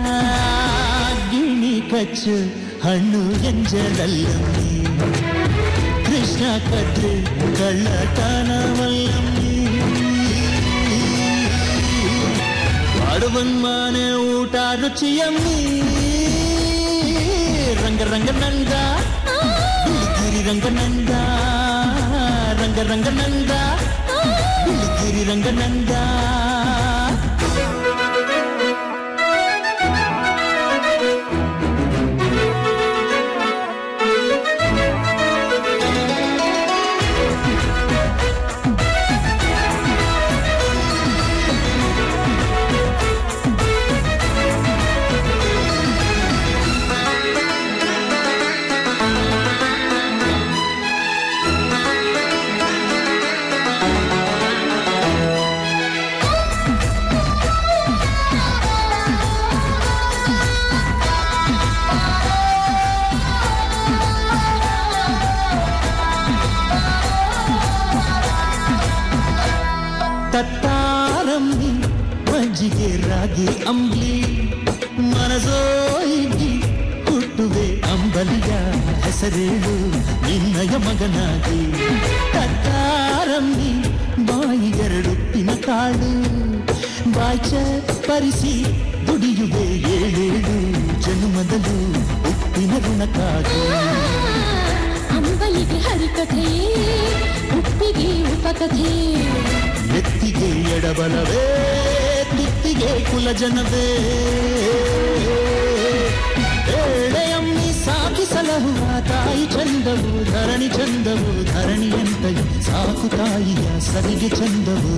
ಗಿಣಿ ಕಚ್ಚು ಹಣ್ಣು ಎಂಜಲಲ್ಲಮ್ಮಿ ಕೃಷ್ಣ ಕದ್ರೆ ಕಳ್ಳತನವಲ್ಲಮ್ಮಿ ಮಾಡುವನ್ ಮನೆ ಊಟ ರುಚಿಯಮ್ಮಿ ರಂಗ ರಂಗ ನಂದ ಗಿರಿ ರಂಗ ನಂದ ರಂಗ ರಂಗ ನಂದ ಗಿರಿ ರಂಗ ನಂದ ತತ್ತಾರಮ್ಮಿ ಮಜ್ಜಿಗೆ ರಾಗಿ ಅಂಬ್ಲಿ ಮನಸೋಯಿಗಿ ಹುಟ್ಟುವೆ ಅಂಬಲಿಯ ಹೆಸರೇಳು ನಿನ್ನಯ ಮಗನಾಗಿ ತತ್ತಾರಮ್ಮಿ ಬಾಯಿಗೆರಡುಪ್ಪಿನ ಕಾಳು ಬಾಯ್ಚ ಪರಿಸಿ ದುಡಿಯುವೆ ಏಳೇಳು ಜನ್ಮದಲು ಉಪ್ಪಿನ ಋಣಕ್ಕಾಗಿ ಅಂಬಲಿಗೆ ಹರಿಕಥೆಯೇ ಉಪ್ಪಿಗೆ ಉಪಕಥೆ ಎತ್ತಿಗೆ ಎಡಬಲವೇ ತುತ್ತಿಗೆ ಕುಲಜನವೇ ಏಳೆಯಮ್ಮಿ ಸಾಕಿಸಲಹುವ ತಾಯಿ ಚಂದವು ಧರಣಿ ಚಂದವು ಧರಣಿಯಂತೆಯು ಸಾಕು ತಾಯಿಯ ಸರಿಗೆ ಚಂದವು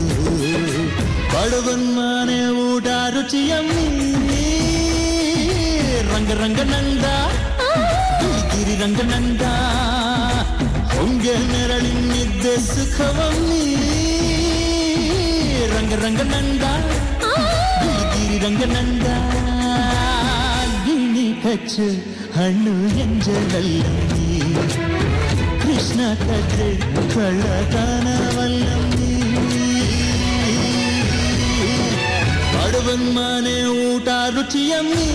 ಬಡವನ್ಮನೆ ಊಟ ರುಚಿಯಮ್ಮಿ ರಂಗ ರಂಗ ನಂದ ಗಿರಿ ರಂಗ ನಂದ ಹೊಂಗೆ ನೆರಳಿನಿದ್ದೆ ಸುಖವಮ್ಮಿ ರಂಗ ರಂಗ ನಂದ ಗಿರಿ ರಂಗ ನಂದ ಗಿಣಿ ಕಚ್ಚು ಹಣ್ಣು ಎಂಜಲಲ್ಲಮ್ಮಿ ಕೃಷ್ಣ ಕದ್ರೆ ಕಳ್ಳತನವಲ್ಲಮ್ಮಿ ಬಡವನ್ ಮನೆ ಊಟ ರುಚಿಯಮ್ಮಿ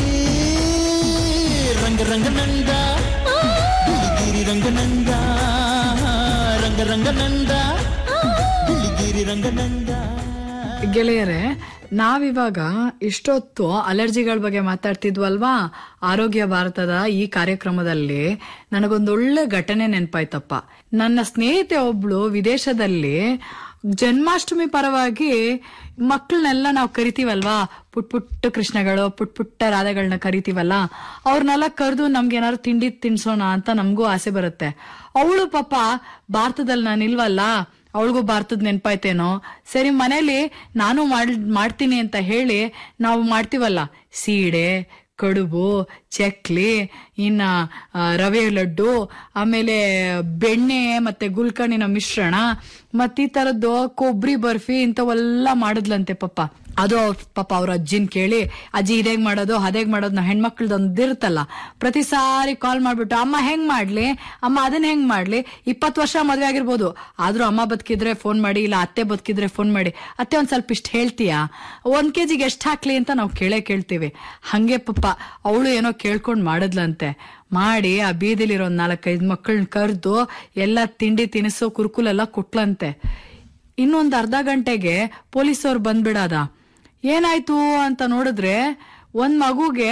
ರಂಗ ರಂಗ ನಂದ ಗಿರಿ ರಂಗ ನಂದ ರಂಗ ರಂಗ ನಂದ ಗಿರಿ ರಂಗ ನಂದ ಗೆಳೆಯರೆ ನಾವಿವಾಗ ಇಷ್ಟೊತ್ತು ಅಲರ್ಜಿಗಳ ಬಗ್ಗೆ ಮಾತಾಡ್ತಿದ್ವಲ್ವಾ ಆರೋಗ್ಯ ಭಾರತದ ಈ ಕಾರ್ಯಕ್ರಮದಲ್ಲಿ ನನಗೊಂದೊಳ್ಳೆ ಘಟನೆ ನೆನಪಾಯ್ತಪ್ಪ ನನ್ನ ಸ್ನೇಹಿತೆ ಒಬ್ಳು ವಿದೇಶದಲ್ಲಿ ಜನ್ಮಾಷ್ಟಮಿ ಪರವಾಗಿ ಮಕ್ಕಳನ್ನೆಲ್ಲ ನಾವು ಕರಿತೀವಲ್ವಾ ಪುಟ್ ಪುಟ್ಟ ಕೃಷ್ಣಗಳು ಪುಟ್ ಪುಟ್ಟ ರಾಧೆಗಳನ್ನ ಕರಿತೀವಲ್ಲ ಅವ್ರನ್ನೆಲ್ಲ ಕರೆದು ನಮ್ಗೆ ಏನಾದ್ರು ತಿಂಡಿ ತಿನ್ಸೋಣ ಅಂತ ನಮಗೂ ಆಸೆ ಬರುತ್ತೆ ಅವಳು ಪಾಪ ಭಾರತದಲ್ಲಿ ನಾನು ಇಲ್ವಲ್ಲ ಅವಳಿಗೂ ಭಾರತದ ನೆನಪಾಯ್ತೇನೋ ಸರಿ ಮನೇಲಿ ನಾನು ಮಾಡ್ ಮಾಡ್ತೀನಿ ಅಂತ ಹೇಳಿ ನಾವು ಮಾಡ್ತೀವಲ್ಲ ಸೀಡೆ ಕಡುಬು ಚಕ್ಲಿ ಇನ್ನ ಆ, ರವೆ ಲಡ್ಡು ಆಮೇಲೆ ಬೆಣ್ಣೆ ಮತ್ತೆ ಗುಲ್ಕಣಿನ ಮಿಶ್ರಣ ಮತ್ ಈ ತರದ್ದು ಕೊಬ್ಬರಿ ಬರ್ಫಿ ಇಂಥವೆಲ್ಲ ಮಾಡಿದ್ಲಂತೆ ಪಪ್ಪ ಅದು ಅವ್ರ್ ಪಾಪ ಅವ್ರ ಅಜ್ಜಿನ್ ಕೇಳಿ ಅಜ್ಜಿ ಇದೇಗ್ ಮಾಡೋದು ಅದೇಗ್ ಮಾಡೋದು ನಾವು ಹೆಣ್ಮಕ್ಳದೊಂದು ಇರುತ್ತಲ್ಲ ಪ್ರತಿ ಸಾರಿ ಕಾಲ್ ಮಾಡ್ಬಿಟ್ಟು ಅಮ್ಮ ಹೆಂಗ್ ಮಾಡ್ಲಿ ಅಮ್ಮ ಅದನ್ನ ಹೆಂಗ್ ಮಾಡ್ಲಿ ಇಪ್ಪತ್ತು ವರ್ಷ ಮದ್ವೆ ಆಗಿರ್ಬೋದು ಆದ್ರೂ ಅಮ್ಮ ಬದುಕಿದ್ರೆ ಫೋನ್ ಮಾಡಿ ಇಲ್ಲ ಅತ್ತೆ ಬದುಕಿದ್ರೆ ಫೋನ್ ಮಾಡಿ ಅತ್ತೆ ಒಂದ್ ಸ್ವಲ್ಪ ಇಷ್ಟ ಹೇಳ್ತೀಯಾ ಒಂದ್ ಕೆಜಿಗೆ ಎಷ್ಟ್ ಹಾಕ್ಲಿ ಅಂತ ನಾವು ಕೇಳೇ ಕೇಳ್ತೀವಿ ಹಂಗೆ ಪಪ್ಪ ಅವಳು ಏನೋ ಕೇಳ್ಕೊಂಡ್ ಮಾಡಿದ್ಲಂತೆ ಮಾಡಿ ಆ ಬೀದಿಲಿರೋ ಒಂದ್ ನಾಲ್ಕೈದು ಮಕ್ಕಳನ್ನ ಕರೆದು ಎಲ್ಲ ತಿಂಡಿ ತಿನಿಸು ಕುರ್ಕುಲೆಲ್ಲ ಕೊಟ್ಲಂತೆ ಇನ್ನೊಂದ್ ಅರ್ಧ ಗಂಟೆಗೆ ಪೊಲೀಸವ್ರು ಬಂದ್ಬಿಡಾದ ಏನಾಯ್ತು ಅಂತ ನೋಡಿದ್ರೆ ಒಂದ್ ಮಗುಗೆ